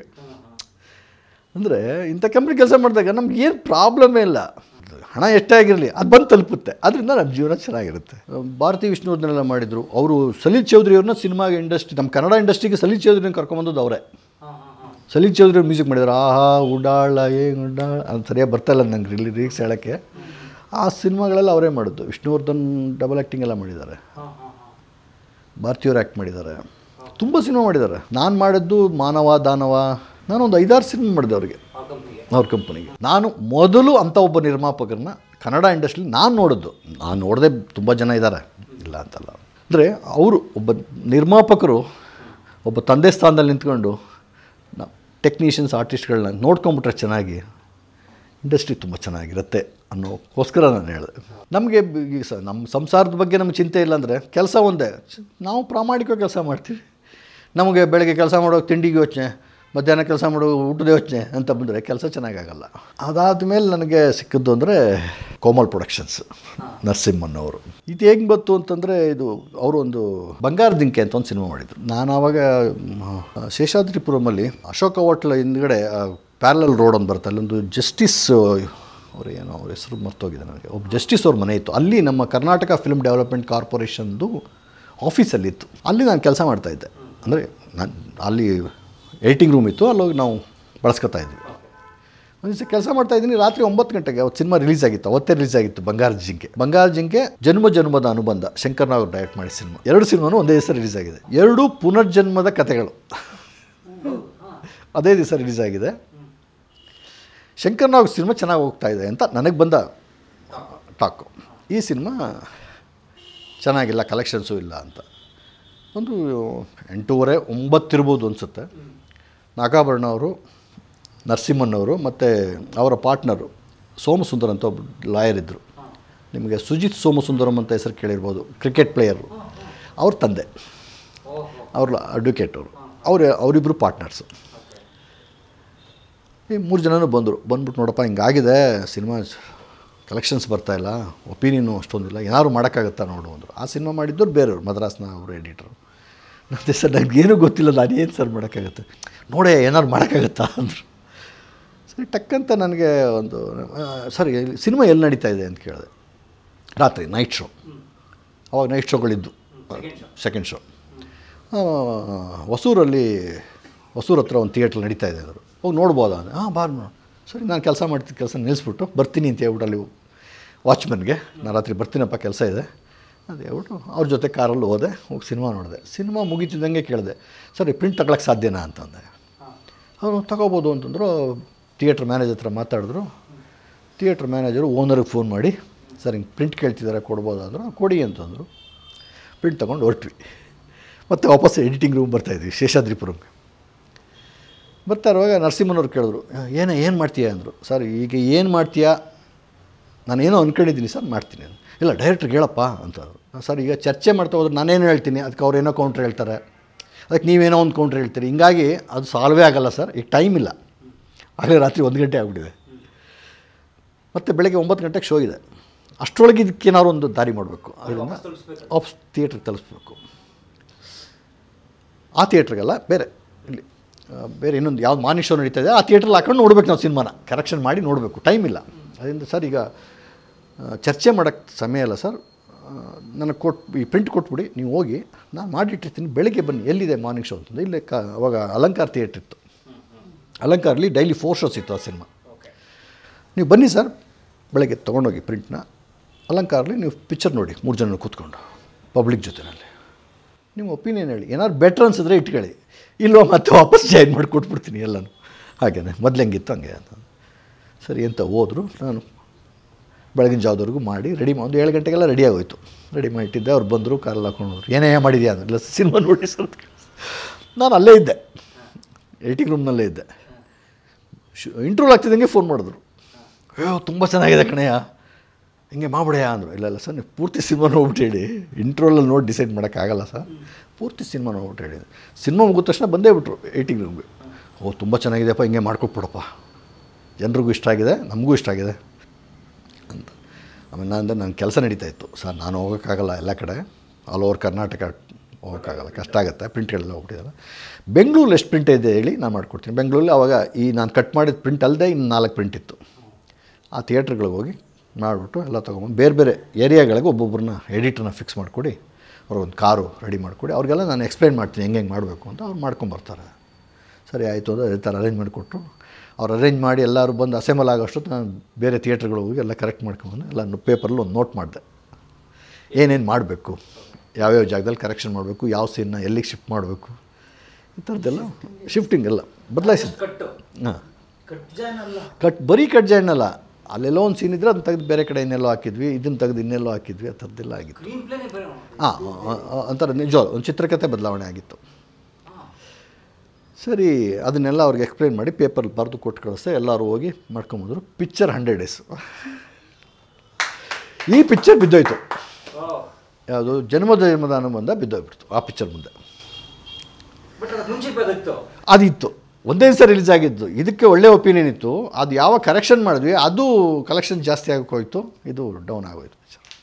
ಅಂದರೆ ಇಂಥ ಕಂಪ್ನಿ ಕೆಲಸ ಮಾಡಿದಾಗ ನಮ್ಗೆ ಏನು ಪ್ರಾಬ್ಲಮೇ ಇಲ್ಲ ಹಣ ಎಷ್ಟೇ ಆಗಿರಲಿ ಅದು ಬಂದು ತಲುಪುತ್ತೆ ಅದರಿಂದ ನಮ್ಮ ಜೀವನ ಚೆನ್ನಾಗಿರುತ್ತೆ ಭಾರತಿ ವಿಷ್ಣುವರ್ಧನೆಲ್ಲ ಮಾಡಿದರು ಅವರು ಸಲೀಲ್ ಚೌಧರಿ ಅವ್ರನ್ನ ಸಿನಿಮಾ ಇಂಡಸ್ಟ್ರಿ ನಮ್ಮ ಕನ್ನಡ ಇಂಡಸ್ಟ್ರಿಗೆ ಸಲೀಲ್ ಚೌಧರಿನ ಕರ್ಕೊಂಬಂದದ್ದು ಅವರೇ ಸಲೀಲ್ ಚೌಧರಿ ಮ್ಯೂಸಿಕ್ ಮಾಡಿದ್ದಾರೆ ಆಹಾ ಉಡಾಳ ಏನು ಉಡಾಳ ಅದು ಸರಿಯಾಗಿ ಬರ್ತಾಯಿಲ್ಲ ನಂಗೆ ರಿಲಿ ರೀಕ್ಸ್ ಹೇಳೋಕ್ಕೆ ಆ ಸಿನಿಮಾಗಳೆಲ್ಲ ಅವರೇ ಮಾಡಿದ್ದು ವಿಷ್ಣುವರ್ಧನ್ ಡಬಲ್ ಆ್ಯಕ್ಟಿಂಗ್ ಎಲ್ಲ ಮಾಡಿದ್ದಾರೆ ಭಾರತೀಯವ್ರು ಆ್ಯಕ್ಟ್ ಮಾಡಿದ್ದಾರೆ ತುಂಬ ಸಿನಿಮಾ ಮಾಡಿದ್ದಾರೆ ನಾನು ಮಾಡಿದ್ದು ಮಾನವ ದಾನವ ನಾನು ಒಂದು ಐದಾರು ಸಿನಿಮಾ ಮಾಡಿದೆ ಅವರಿಗೆ ಅವ್ರ ಕಂಪನಿಗೆ ನಾನು ಮೊದಲು ಅಂಥ ಒಬ್ಬ ನಿರ್ಮಾಪಕರನ್ನ ಕನ್ನಡ ಇಂಡಸ್ಟ್ರಿ ನಾನು ನೋಡಿದ್ದು ನಾನು ನೋಡದೆ ತುಂಬ ಜನ ಇದ್ದಾರೆ ಇಲ್ಲ ಅಂತಲ್ಲ ಅಂದರೆ ಅವರು ಒಬ್ಬ ನಿರ್ಮಾಪಕರು ಒಬ್ಬ ತಂದೆ ಸ್ಥಾನದಲ್ಲಿ ನಿಂತ್ಕೊಂಡು ನಾವು ಟೆಕ್ನಿಷಿಯನ್ಸ್ ಆರ್ಟಿಸ್ಟ್ಗಳನ್ನ ನೋಡ್ಕೊಂಬಿಟ್ರೆ ಚೆನ್ನಾಗಿ ಇಂಡಸ್ಟ್ರಿ ತುಂಬ ಚೆನ್ನಾಗಿರುತ್ತೆ ಅನ್ನೋಕ್ಕೋಸ್ಕರ ನಾನು ಹೇಳಿದೆ ನಮಗೆ ಈಗ ಸ ನಮ್ಮ ಸಂಸಾರದ ಬಗ್ಗೆ ನಮ್ಗೆ ಚಿಂತೆ ಇಲ್ಲ ಅಂದರೆ ಕೆಲಸ ಒಂದೇ ನಾವು ಪ್ರಾಮಾಣಿಕವಾಗಿ ಕೆಲಸ ಮಾಡ್ತೀವಿ ನಮಗೆ ಬೆಳಗ್ಗೆ ಕೆಲಸ ಮಾಡೋ ತಿಂಡಿಗೆ ಯೋಚನೆ ಮಧ್ಯಾಹ್ನ ಕೆಲಸ ಮಾಡೋ ಊಟದ ಯೋಚನೆ ಅಂತ ಬಂದರೆ ಕೆಲಸ ಚೆನ್ನಾಗಾಗಲ್ಲ ಅದಾದ ಮೇಲೆ ನನಗೆ ಸಿಕ್ಕಿದ್ದು ಅಂದರೆ ಕೋಮಲ್ ಪ್ರೊಡಕ್ಷನ್ಸ್ ನರಸಿಂಹಣ್ಣವರು ಇದು ಹೇಗೆ ಬಂತು ಅಂತಂದರೆ ಇದು ಅವರು ಒಂದು ಬಂಗಾರ ಜಿಂಕೆ ಅಂತ ಒಂದು ಸಿನಿಮಾ ಮಾಡಿದರು ನಾನು ಆವಾಗ ಮ್, ಶೇಷಾದ್ರಿಪುರಮಲ್ಲಿ ಅಶೋಕ ಹೋಟ್ಲ್ ಹಿಂದ್ಗಡೆ ಪ್ಯಾರಲಲ್ ರೋಡ್ ಅಂತ ಬರುತ್ತೆ ಅಲ್ಲೊಂದು ಜಸ್ಟಿಸ್ ಅವ್ರು ಏನೋ ಅವ್ರ ಹೆಸರು ಮರ್ತೋಗಿದೆ ನನಗೆ ಒಬ್ಬ ಜಸ್ಟಿಸ್ ಅವ್ರ ಮನೆ ಇತ್ತು ಅಲ್ಲಿ ನಮ್ಮ ಕರ್ನಾಟಕ ಫಿಲ್ಮ್ ಡೆವಲಪ್ಮೆಂಟ್ ಕಾರ್ಪೊರೇಷನ್ದು ಆಫೀಸಲ್ಲಿತ್ತು ಅಲ್ಲಿ ನಾನು ಕೆಲಸ ಮಾಡ್ತಾಯಿದ್ದೆ ಅಂದರೆ ನಾನು ಅಲ್ಲಿ ಏಟಿಂಗ್ ರೂಮ್ ಇತ್ತು ಅಲ್ಲೋಗಿ ನಾವು ಬಳಸ್ಕೊತಾ ಇದ್ವಿ ಒಂದು ದಿವಸ ಕೆಲಸ ಮಾಡ್ತಾ ಇದ್ದೀನಿ ರಾತ್ರಿ ಒಂಬತ್ತು ಗಂಟೆಗೆ ಅವತ್ತು ಸಿನಿಮಾ ರಿಲೀಸ್ ಆಗಿತ್ತು ಅವತ್ತೇ ರಿಲೀಸ್ ಆಗಿತ್ತು ಬಂಗಾರ ಜಿಂಕೆ ಬಂಗಾರ ಜಿಂಕೆ ಜನ್ಮ ಜನ್ಮದ ಅನುಬಂಧ ಶಂಕರ್ ನಾಗ್ ಡೈರೆಕ್ಟ್ ಮಾಡಿ ಸಿನಿಮಾ ಎರಡು ಸಿನಿಮಾನು ಒಂದೇ ದಿವಸ ರಿಲೀಸ್ ಆಗಿದೆ ಎರಡೂ ಪುನರ್ಜನ್ಮದ ಕಥೆಗಳು ಅದೇ ದಿವಸ ರಿಲೀಸ್ ಆಗಿದೆ ಶಂಕರ್ ನಾಗ್ ಸಿನಿಮಾ ಚೆನ್ನಾಗಿ ಹೋಗ್ತಾ ಇದೆ ಅಂತ ನನಗೆ ಬಂದ ಟಾಕು ಈ ಸಿನಿಮಾ ಚೆನ್ನಾಗಿಲ್ಲ ಕಲೆಕ್ಷನ್ಸು ಇಲ್ಲ ಅಂತ ಒಂದು ಎಂಟೂವರೆ ಒಂಬತ್ತು ಇರ್ಬೋದು ಅನಿಸುತ್ತೆ ನಾಗಾಭರಣ ಅವರು ನರಸಿಂಹಣ್ಣವರು ಮತ್ತು ಅವರ ಪಾರ್ಟ್ನರು ಸೋಮಸುಂದರ್ ಅಂತ ಒಬ್ಬ ಲಾಯರ್ ಇದ್ದರು ನಿಮಗೆ ಸುಜಿತ್ ಸೋಮಸುಂದರಂ ಅಂತ ಹೆಸರು ಕೇಳಿರ್ಬೋದು ಕ್ರಿಕೆಟ್ ಪ್ಲೇಯರು ಅವ್ರ ತಂದೆ ಅವ್ರ ಅಡ್ವೊಕೇಟ್ ಅವರು ಅವ್ರ ಅವರಿಬ್ಬರು ಪಾರ್ಟ್ನರ್ಸು ಈ ಮೂರು ಜನನೂ ಬಂದರು ಬಂದ್ಬಿಟ್ಟು ನೋಡಪ್ಪ ಹಿಂಗಾಗಿದೆ ಸಿನಿಮಾ ಕಲೆಕ್ಷನ್ಸ್ ಬರ್ತಾಯಿಲ್ಲ ಒಪಿನಿಯನು ಅಷ್ಟೊಂದಿಲ್ಲ ಏನಾದ್ರು ಮಾಡೋಕ್ಕಾಗತ್ತಾ ನೋಡು ಅಂದರು ಆ ಸಿನಿಮಾ ಮಾಡಿದ್ದವ್ರು ಬೇರೆಯವ್ರು ಮದ್ರಾಸ್ನ ಅವರು ಎಡಿಟ್ರು ನಂತೆ ಸರ್ ನನಗೇನು ಗೊತ್ತಿಲ್ಲ ನಾನು ಏನು ಸರ್ ಮಾಡೋಕ್ಕಾಗತ್ತೆ ನೋಡೇ ಏನಾದ್ರು ಮಾಡೋಕ್ಕಾಗತ್ತಾ ಅಂದರು ಸರಿ ಟಕ್ಕಂತ ನನಗೆ ಒಂದು ಆ, ಸರ್ ಎಲ್ಲಿ- ಸಿನಿಮಾ ಎಲ್ಲಿ ನಡೀತಾ ಇದೆ ಅಂತ ಕೇಳಿದೆ ರಾತ್ರಿ ನೈಟ್ ಶೋ ಅವಾಗ ನೈಟ್ ಶೋಗಳಿದ್ದು ಸೆಕೆಂಡ್ ಶೋ ಹೊಸೂರಲ್ಲಿ ಹೊಸೂರು ಹತ್ರ ಒಂದು ಥಿಯೇಟ್ರ್ ನಡೀತಾ ಇದೆ ಅಂದರು ಹೋಗಿ ನೋಡ್ಬೋದಾ ಅಂದರೆ ಹಾಂ ಬಾರ್ ನೋಡು ಸರಿ ನಾನು ಕೆಲಸ ಮಾಡ್ತೀನಿ ಕೆಲಸ ನಿಲ್ಲಿಸ್ಬಿಟ್ಟು ಬರ್ತೀನಿ ಅಂತ ಹೇಳ್ಬಿಟ್ಟು ಅಲ್ಲಿ ವಾಚ್ಮನ್ಗೆ ನಾನು ರಾತ್ರಿ ಬರ್ತೀನಪ್ಪ ಕೆಲಸ ಇದೆ ಅದು ಹೇಳ್ಬಿಟ್ಟು ಅವ್ರ ಜೊತೆ ಕಾರಲ್ಲಿ ಹೋದೆ ಹೋಗಿ ಸಿನಿಮಾ ನೋಡಿದೆ ಸಿನಿಮಾ ಮುಗಿತಿದ್ದಂಗೆ ಕೇಳಿದೆ ಸರಿ ಪ್ರಿಂಟ್ ತಗೊಳಕ್ಕೆ ಸಾಧ್ಯನಾ ಅಂತಂದೆ ಅವರು ತಗೋಬೋದು ಅಂತಂದರು ಥಿಯೇಟ್ರ್ ಮ್ಯಾನೇಜರ್ ಹತ್ರ ಮಾತಾಡಿದ್ರು ಥಿಯೇಟ್ರ್ ಮ್ಯಾನೇಜರು ಓನರಿಗೆ ಫೋನ್ ಮಾಡಿ ಸರ್ ಹಿಂಗೆ ಪ್ರಿಂಟ್ ಕೇಳ್ತಿದ್ದಾರೆ ಕೊಡ್ಬೋದಾ ಅಂದರು ಕೊಡಿ ಅಂತಂದರು ಪ್ರಿಂಟ್ ತೊಗೊಂಡು ಹೊರಟ್ವಿ ಮತ್ತು ವಾಪಸ್ ಎಡಿಟಿಂಗ್ ರೂಮ್ ಬರ್ತಾಯಿದ್ವಿ ಶೇಷಾದ್ರಿಪುರಂಗೆ ಬರ್ತಾ ಇರುವಾಗ ನರಸಿಂಹನವ್ರು ಕೇಳಿದ್ರು ಏನೇ ಏನು ಮಾಡ್ತೀಯಾ ಅಂದರು ಸರ್ ಈಗ ಏನು ಮಾಡ್ತೀಯಾ ನಾನು ಏನೋ ಅಂದ್ಕೊಂಡಿದ್ದೀನಿ ಸರ್ ಮಾಡ್ತೀನಿ ಅಂದೆ. ಇಲ್ಲ ಡೈರೆಕ್ಟ್ರಿಗೆ ಹೇಳಪ್ಪ ಅಂತ ಅಂದ್ರು. ಸರ್ ಈಗ ಚರ್ಚೆ ಮಾಡ್ತಾ ಹೋದ್ರೆ ನಾನೇನು ಹೇಳ್ತೀನಿ ಅದಕ್ಕೆ ಅವ್ರು ಏನೋ ಕೌಂಟ್ರ್ ಹೇಳ್ತಾರೆ ಅದಕ್ಕೆ ನೀವೇನೋ ಒಂದು ಕೌಂಟ್ರ್ ಹೇಳ್ತೀರಿ ಹಿಂಗಾಗಿ ಅದು ಸಾಲ್ವೇ ಆಗಲ್ಲ ಸರ್ ಈಗ ಟೈಮ್ ಇಲ್ಲ ಆಗಲೇ ರಾತ್ರಿ ಒಂದು ಗಂಟೆ ಆಗಿಬಿಟ್ಟಿದೆ ಮತ್ತು ಬೆಳಗ್ಗೆ ಒಂಬತ್ತು ಗಂಟೆಗೆ ಶೋ ಇದೆ ಅಷ್ಟರೊಳಗೆ ಇದಕ್ಕೆ ಏನಾದ್ರು ಒಂದು ದಾರಿ ಮಾಡಬೇಕು ಅದರಿಂದ ವಾಪಸ್ ಥಿಯೇಟ್ರಿಗೆ ತಲುಪಿಸ್ಬೇಕು ಆ ಥಿಯೇಟ್ರಿಗಲ್ಲ ಬೇರೆ ಇಲ್ಲಿ ಆ, ಬೇರೆ ಇನ್ನೊಂದು ಯಾವ್ದು ಮಾನಿ ಶೋ ನಡೀತಾ ಇದೆ ಆ ಥಿಯೇಟ್ರಲ್ಲಿ ಹಾಕೊಂಡು ನೋಡ್ಬೇಕು ನಾವು ಸಿನಿಮಾನ ಕರೆಕ್ಷನ್ ಮಾಡಿ ನೋಡಬೇಕು ಟೈಮ್ ಇಲ್ಲ ಅದರಿಂದ ಸರ್ ಈಗ ಆ, ಚರ್ಚೆ ಮಾಡೋಕ್ಕೆ ಸಮಯ ಇಲ್ಲ ಸರ್ ನನಗೆ ಕೊಟ್ಟು ಈ ಪ್ರಿಂಟ್ ಕೊಟ್ಬಿಡಿ ನೀವು ಹೋಗಿ ನಾನು ಮಾಡಿಟ್ಟಿರ್ತೀನಿ ಬೆಳಗ್ಗೆ ಬನ್ನಿ ಎಲ್ಲಿದೆ ಮಾರ್ನಿಂಗ್ ಶೋ ಅಂತಂದು ಇಲ್ಲೇ ಕ ಅವಾಗ ಅಲಂಕಾರ ಥಿಯೇಟ್ರ್ ಇತ್ತು ಅಲಂಕಾರಲ್ಲಿ ಡೈಲಿ ಫೋರ್ ಶೋಸ್ ಇತ್ತು ಆ ಸಿನಿಮಾ ನೀವು ಬನ್ನಿ ಸರ್ ಬೆಳಗ್ಗೆ ತೊಗೊಂಡೋಗಿ ಪ್ರಿಂಟ್ನ ಅಲಂಕಾರಲ್ಲಿ ನೀವು ಪಿಕ್ಚರ್ ನೋಡಿ ಮೂರು ಜನ ಕೂತ್ಕೊಂಡು ಪಬ್ಲಿಕ್ ಜೊತೆನಲ್ಲಿ ನಿಮ್ಮ ಒಪಿನಿಯನ್ ಹೇಳಿ ಏನಾದ್ರು ಬೆಟ್ರ್ ಅನ್ಸಿದ್ರೆ ಇಟ್ಕೊಳ್ಳಿ ಇಲ್ವೋ ಮತ್ತೆ ವಾಪಸ್ ಜಾಯಿನ್ ಮಾಡಿ ಕೊಟ್ಬಿಡ್ತೀನಿ ಎಲ್ಲನೂ ಹಾಗೇನೆ ಮೊದಲು ಹೆಂಗಿತ್ತು ಹಂಗೆ ಅಂತ ಸರಿ ಅಂತ ಹೋದರು ನಾನು ಬೆಳಗಿನ ಜಾವದವರೆಗೂ ಮಾಡಿ ರೆಡಿ ಮಾ ಒಂದು ಏಳು ಗಂಟೆಗೆಲ್ಲ ರೆಡಿ ಆಗೋಯ್ತು ರೆಡಿ ಮಾಡಿಟ್ಟಿದ್ದೆ ಅವ್ರು ಬಂದರು ಕಾರಲ್ಲಿ ಹಾಕೊಂಡು ಏನೇ ಮಾಡಿದ್ಯಾ ಅಂದ್ರೆ ಸಿನಿಮಾ ನೋಡಿ ಸರ್ ನಾನು ಅಲ್ಲೇ ಇದ್ದೆ ಏಟಿಂಗ್ ರೂಮ್ನಲ್ಲೇ ಇದ್ದೆ ಶು ಇಂಟ್ರೂಲ್ ಆಗ್ತಿದ್ದಂಗೆ ಫೋನ್ ಮಾಡಿದ್ರು ಅಯ್ಯೋ ತುಂಬ ಚೆನ್ನಾಗಿದೆ ಕಣಯ್ಯ ಹಿಂಗೆ ಮಾಡ್ಬಿಡ್ಯಾ ಅಂದರು ಇಲ್ಲ ಇಲ್ಲ ಸರ್ ನೀವು ಪೂರ್ತಿ ಸಿನಿಮಾ ನೋಡ್ಬಿಟ್ಟು ಹೇಳಿ ಇಂಟ್ರೋಲಲ್ಲಿ ನೋಡಿ ಡಿಸೈಡ್ ಮಾಡೋಕ್ಕಾಗಲ್ಲ ಸರ್ ಪೂರ್ತಿ ಸಿನಿಮಾ ನೋಡ್ಬಿಟ್ಟು ಹೇಳಿ ಸಿನಿಮಾ ಮುಗಿದ ತಕ್ಷಣ ಬಂದೇ ಬಿಟ್ರು ಏಟಿಂಗ್ ರೂಮ್ಗೆ ಓ ತುಂಬ ಚೆನ್ನಾಗಿದೆಯಪ್ಪ ಹಿಂಗೆ ಮಾಡ್ಕೊಟ್ಬಿಡಪ್ಪ ಜನರಿಗೂ ಇಷ್ಟ ಆಗಿದೆ ನಮಗೂ ಇಷ್ಟ ಆಗಿದೆ ಅಂತ ಆಮೇಲೆ ನಾನು ನನ್ನ ಕೆಲಸ ನಡೀತಾ ಇತ್ತು ಸರ್ ನಾನು ಹೋಗೋಕ್ಕಾಗಲ್ಲ ಎಲ್ಲ ಕಡೆ ಆಲ್ ಓವರ್ ಕರ್ನಾಟಕ ಹೋಗೋಕ್ಕಾಗಲ್ಲ ಕಷ್ಟ ಆಗುತ್ತೆ ಪ್ರಿಂಟ್ಗಳೆಲ್ಲ ಹೋಗ್ಬಿಟ್ಟಿದ್ದಾರೆ ಬೆಂಗಳೂರಲ್ಲಿ ಎಷ್ಟು ಪ್ರಿಂಟ್ ಇದೆ ಹೇಳಿ ನಾನು ಮಾಡ್ಕೊಡ್ತೀನಿ ಬೆಂಗಳೂರಲ್ಲಿ ಅವಾಗ ಈ ನಾನು ಕಟ್ ಮಾಡಿದ ಪ್ರಿಂಟ್ ಅಲ್ಲದೆ ಇನ್ನು ನಾಲ್ಕು ಪ್ರಿಂಟ್ ಇತ್ತು ಆ ಥಿಯೇಟ್ರ್ಗಳಿಗೆ ಹೋಗಿ ಮಾಡಿಬಿಟ್ಟು ಎಲ್ಲ ತೊಗೊಂಬಂದು ಬೇರೆ ಬೇರೆ ಏರಿಯಾಗಳಿಗೆ ಒಬ್ಬೊಬ್ಬರನ್ನ ಎಡಿಟ್ರನ್ನ ಫಿಕ್ಸ್ ಮಾಡಿಕೊಡಿ ಅವ್ರಿಗೊಂದು ಕಾರು ರೆಡಿ ಮಾಡಿಕೊಡಿ ಅವ್ರಿಗೆಲ್ಲ ನಾನು ಎಕ್ಸ್ಪ್ಲೈನ್ ಮಾಡ್ತೀನಿ ಹೆಂಗೆ ಹೆಂಗೆ ಮಾಡಬೇಕು ಅಂತ ಅವ್ರು ಮಾಡ್ಕೊಂಬರ್ತಾರೆ ಸರಿ ಆಯಿತು ಅದು ಅದೇ ಥರ ಅರೇಂಜ್ ಮಾಡಿಕೊಟ್ರು ಅವ್ರು ಅರೇಂಜ್ ಮಾಡಿ ಎಲ್ಲರೂ ಬಂದು ಅಸೆಂಬಲ್ ಆಗೋಷ್ಟೊತ್ತು ನಾನು ಬೇರೆ ಥಿಯೇಟ್ರ್ಗಳಿಗೆ ಹೋಗಿ ಎಲ್ಲ ಕರೆಕ್ಟ್ ಮಾಡ್ಕೊಂಬಂದು ಎಲ್ಲ ಪೇಪರಲ್ಲಿ ಒಂದು ನೋಟ್ ಮಾಡಿದೆ ಏನೇನು ಮಾಡಬೇಕು ಯಾವ್ಯಾವ ಜಾಗದಲ್ಲಿ ಕರೆಕ್ಷನ್ ಮಾಡಬೇಕು ಯಾವ ಸೀನ್ನ ಎಲ್ಲಿಗೆ ಶಿಫ್ಟ್ ಮಾಡಬೇಕು ಈ ಥರದ್ದೆಲ್ಲ ಶಿಫ್ಟಿಂಗ್ ಎಲ್ಲ ಬದಲಾಯಿಸಿದ್ದು ಕಟ್ಟು ಹಾಂ ಕಟ್ ಜಾಯ್ನ್ ಅಲ್ಲ ಕಟ್ ಬರೀ ಕಟ್ ಜಾಯ್ನ್ ಅಲ್ಲ ಅಲ್ಲೆಲ್ಲೋ ಒಂದು ಸೀನ್ ಇದ್ರೆ ಅದನ್ನ ತೆಗೆದು ಬೇರೆ ಕಡೆ ಇನ್ನೆಲ್ಲೋ ಹಾಕಿದ್ವಿ ಇದನ್ನು ತೆಗೆದು ಇನ್ನೆಲ್ಲೋ ಹಾಕಿದ್ವಿ ಆ ಥರದ್ದೆಲ್ಲ ಆಗಿತ್ತು ಸ್ಕ್ರೀನ್ ಪ್ಲೇನೇ ಬೇರೆ ಹಾಂ ಒಂಥರ ನಿಜ ಒಂದು ಚಿತ್ರಕಥೆ ಬದಲಾವಣೆ ಆಗಿತ್ತು ಸರಿ ಅದನ್ನೆಲ್ಲ ಅವ್ರಿಗೆ ಎಕ್ಸ್ಪ್ಲೈನ್ ಮಾಡಿ ಪೇಪರ್ ಬರೆದು ಕೊಟ್ಟು ಕಳಿಸ್ದೆ ಎಲ್ಲರೂ ಹೋಗಿ ಮಾಡ್ಕೊಂಬಂದರು ಪಿಕ್ಚರ್ ಹಂಡ್ರೆಡ್ ಡೇಸ್ ಈ ಪಿಕ್ಚರ್ ಬಿದ್ದೋಯ್ತು ಯಾವುದು ಜನ್ಮದ ಜನ್ಮದ ಅನುಬಂಧ ಬಿದ್ದೋಗ್ಬಿಡ್ತು ಆ ಪಿಕ್ಚರ್ ಮುಂದೆ ಬಟ್ ಅದು ಮುಂಚೆ ಬದಿತ್ತು ಅದಿತ್ತು ಒಂದೇ ದಿವಸ ರಿಲೀಸ್ ಆಗಿದ್ದು ಇದಕ್ಕೆ ಒಳ್ಳೆ ಒಪಿನಿಯನ್ ಇತ್ತು ಅದು ಯಾವ ಕರೆಕ್ಷನ್ ಮಾಡಿದ್ವಿ ಅದು ಕಲೆಕ್ಷನ್ ಜಾಸ್ತಿ ಆಗಕ್ಕೆ ಹೋಯ್ತು ಇದು ಡೌನ್ ಆಗೋಯ್ತು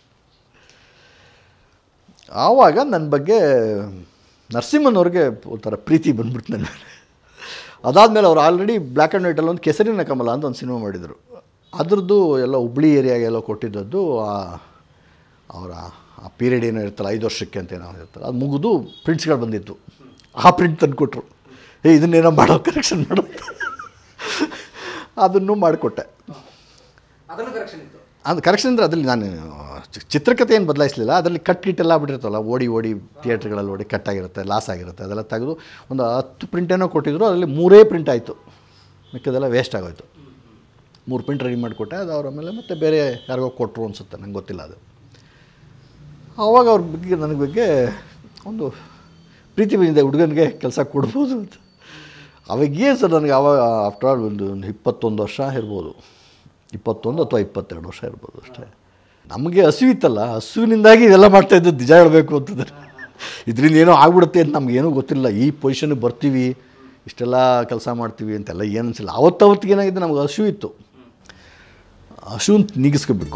ಆವಾಗ ನನ್ನ ಬಗ್ಗೆ ನರಸಿಂಹನವ್ರಿಗೆ ಒಂಥರ ಪ್ರೀತಿ ಬಂದ್ಬಿಟ್ಟು ನನ್ನ ಮೇಲೆ ಅದಾದಮೇಲೆ ಅವ್ರು ಆಲ್ರೆಡಿ ಬ್ಲ್ಯಾಕ್ ಆ್ಯಂಡ್ ವೈಟಲ್ಲಿ ಒಂದು ಕೆಸರಿನ ಕಮಲ ಅಂತ ಒಂದು ಸಿನಿಮಾ ಮಾಡಿದರು ಅದ್ರದ್ದು ಎಲ್ಲ ಹುಬ್ಳಿ ಏರಿಯಾಗೆಲ್ಲ ಕೊಟ್ಟಿದ್ದದ್ದು ಆ ಅವರ ಆ ಪೀರಿಯಡ್ ಏನೋ ಇರ್ತಲ್ಲ ಐದು ವರ್ಷಕ್ಕೆ ಅಂತ ಏನೋ ಇರ್ತಲ್ಲ ಅದು ಮುಗಿದು ಪ್ರಿಂಟ್ಸ್ಗಳು ಬಂದಿತ್ತು ಆ ಪ್ರಿಂಟ್ ತಂದು ಕೊಟ್ಟರು ಏ ಇದನ್ನೇನೋ ಮಾಡೋ ಕರೆಕ್ಷನ್ ಮಾಡೋ ಅಂತ. ಅದನ್ನು ಮಾಡಿಕೊಟ್ಟೆ ಅದನ್ನು ಕರೆಕ್ಷನ್ ಇತ್ತು ಅದು ಕರೆಕ್ಷನ್ ಅಂದರೆ ಅದರಲ್ಲಿ ನಾನು ಚಿ- ಚಿತ್ರಕಥೆ ಏನು ಬದಲಾಯಿಸಲಿಲ್ಲ ಅದರಲ್ಲಿ ಕಟ್ ಗಿಟ್ ಎಲ್ಲ ಬಿಟ್ಟಿರ್ತಲ್ಲ ಓಡಿ ಓಡಿ ಥಿಯೇಟ್ರ್ಗಳಲ್ಲಿ ಓಡಿ ಕಟ್ ಆಗಿರುತ್ತೆ ಲಾಸ್ ಆಗಿರುತ್ತೆ ಅದೆಲ್ಲ ತೆಗೆದು ಒಂದು ಹತ್ತು ಪ್ರಿಂಟ್ ಏನೋ ಕೊಟ್ಟಿದ್ರು ಅದರಲ್ಲಿ ಮೂರೇ ಪ್ರಿಂಟ್ ಆಯಿತು ಮಿಕ್ಕದೆಲ್ಲ ವೇಸ್ಟ್ ಆಗೋಯ್ತು ಮೂರು ಪ್ರಿಂಟ್ ರೆಡಿ ಮಾಡಿಕೊಟ್ಟೆ ಅದು ಅವ್ರ ಆಮೇಲೆ ಮತ್ತೆ ಬೇರೆ ಯಾರಿಗೋ ಕೊಟ್ಟರು ಅನಿಸುತ್ತೆ ನಂಗೆ ಗೊತ್ತಿಲ್ಲ ಅದು ಆವಾಗ ಅವ್ರ ಬಗ್ಗೆ ನನಗೆ ಬಗ್ಗೆ ಒಂದು ಪ್ರೀತಿ ಬಂದಿದೆ ಹುಡುಗನಿಗೆ ಕೆಲಸ ಕೊಡ್ಬೋದು ಅಂತ ಅವಾಗ ಏನು ಸರ್ ನನಗೆ ಆವಾಗ ಆಫ್ಟರ್ ಆಲ್ ಒಂದು ಒಂದು ಇಪ್ಪತ್ತೊಂದು ವರ್ಷ ಇರ್ಬೋದು ಇಪ್ಪತ್ತೊಂದು ಅಥವಾ ಇಪ್ಪತ್ತೆರಡು ವರ್ಷ ಇರ್ಬೋದು ಅಷ್ಟೇ ನಮಗೆ ಹಸುವಿತ್ತಲ್ಲ ಹಸುವಿನಿಂದಾಗಿ ಇದೆಲ್ಲ ಮಾಡ್ತಾ ಇದ್ದದ್ದು ನಿಜ ಹೇಳಬೇಕು ಅಂತಂದರೆ ಇದರಿಂದ ಏನೋ ಆಗ್ಬಿಡುತ್ತೆ ಅಂತ ನಮಗೇನೂ ಗೊತ್ತಿಲ್ಲ ಈ ಪೊಸಿಷನ್ಗೆ ಬರ್ತೀವಿ ಇಷ್ಟೆಲ್ಲ ಕೆಲಸ ಮಾಡ್ತೀವಿ ಅಂತೆಲ್ಲ ಏನು ಅನಿಸಿಲ್ಲ ಅವತ್ತವತ್ತಿಗೆ ಏನಾಗಿದೆ ನಮಗೆ ಹಸು ಇತ್ತು ಹಸುನ್ ನೀಗಿಸ್ಕೋಬೇಕು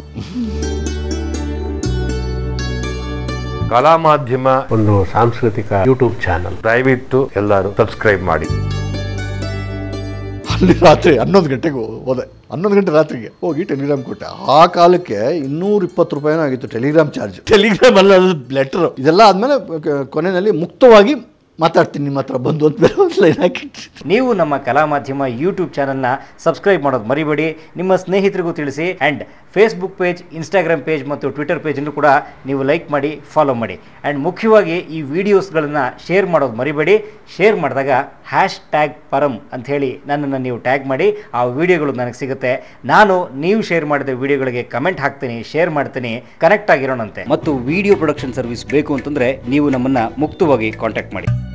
ಕಲಾ ಮಾಧ್ಯಮ ಒಂದು ಸಾಂಸ್ಕೃತಿಕ ಯೂಟ್ಯೂಬ್ ಚಾನಲ್ ದಯವಿಟ್ಟು ಎಲ್ಲರೂ ಸಬ್ಸ್ಕ್ರೈಬ್ ಮಾಡಿ ಅಲ್ಲಿ ರಾತ್ರಿ ಹನ್ನೊಂದು ಗಂಟೆಗೆ ಹೋದೆ ಹನ್ನೊಂದು ಗಂಟೆ ರಾತ್ರಿಗೆ ಹೋಗಿ ಟೆಲಿಗ್ರಾಮ್ ಕೊಟ್ಟೆ ಆ ಕಾಲಕ್ಕೆ ಇನ್ನೂರ ಇಪ್ಪತ್ತು ರೂಪಾಯಿನೋ ಆಗಿತ್ತು ಟೆಲಿಗ್ರಾಮ್ ಚಾರ್ಜ್ ಟೆಲಿಗ್ರಾಮ್ ಅಲ್ಲ ಅದು ಲೆಟ್ರು ಇದೆಲ್ಲ ಆದಮೇಲೆ ಕೊನೆಯಲ್ಲಿ ಮುಕ್ತವಾಗಿ ಮಾತಾಡ್ತೀನಿ ನಿಮ್ಮ ಹತ್ರ ಬಂದು ಅಂತ ಬೇರೆ ಒಂದು ಲೈನ್ ಹಾಕಿಟ್ಟು ನೀವು ನಮ್ಮ ಕಲಾ ಮಾಧ್ಯಮ ಯೂಟ್ಯೂಬ್ ಚಾನಲ್ನ ಸಬ್ಸ್ಕ್ರೈಬ್ ಮಾಡೋದು ಮರಿಬೇಡಿ ನಿಮ್ಮ ಸ್ನೇಹಿತರಿಗೂ ತಿಳಿಸಿ and Facebook page Instagram page ಮತ್ತು ಟ್ವಿಟರ್ ಪೇಜನ್ನು ಕೂಡ ನೀವು ಲೈಕ್ ಮಾಡಿ ಫಾಲೋ ಮಾಡಿ ಆ್ಯಂಡ್ ಮುಖ್ಯವಾಗಿ ಈ ವಿಡಿಯೋಸ್ಗಳನ್ನು ಶೇರ್ ಮಾಡೋದು ಮರಿಬೇಡಿ ಶೇರ್ ಮಾಡಿದಾಗ ಹ್ಯಾಶ್ ಟ್ಯಾಗ್ ಪರಂ ಅಂಥೇಳಿ ನನ್ನನ್ನು ನೀವು ಟ್ಯಾಗ್ ಮಾಡಿ ಆ ವಿಡಿಯೋಗಳು ನನಗೆ ಸಿಗುತ್ತೆ ನಾನು ನೀವು ಶೇರ್ ಮಾಡಿದ ವಿಡಿಯೋಗಳಿಗೆ ಕಮೆಂಟ್ ಹಾಕ್ತೀನಿ ಶೇರ್ ಮಾಡ್ತೀನಿ ಕನೆಕ್ಟ್ ಆಗಿರೋಣಂತೆ ಮತ್ತು ವಿಡಿಯೋ ಪ್ರೊಡಕ್ಷನ್ ಸರ್ವಿಸ್ ಬೇಕು ಅಂತಂದರೆ ನೀವು ನಮ್ಮನ್ನು ಮುಕ್ತವಾಗಿ ಕಾಂಟ್ಯಾಕ್ಟ್ ಮಾಡಿ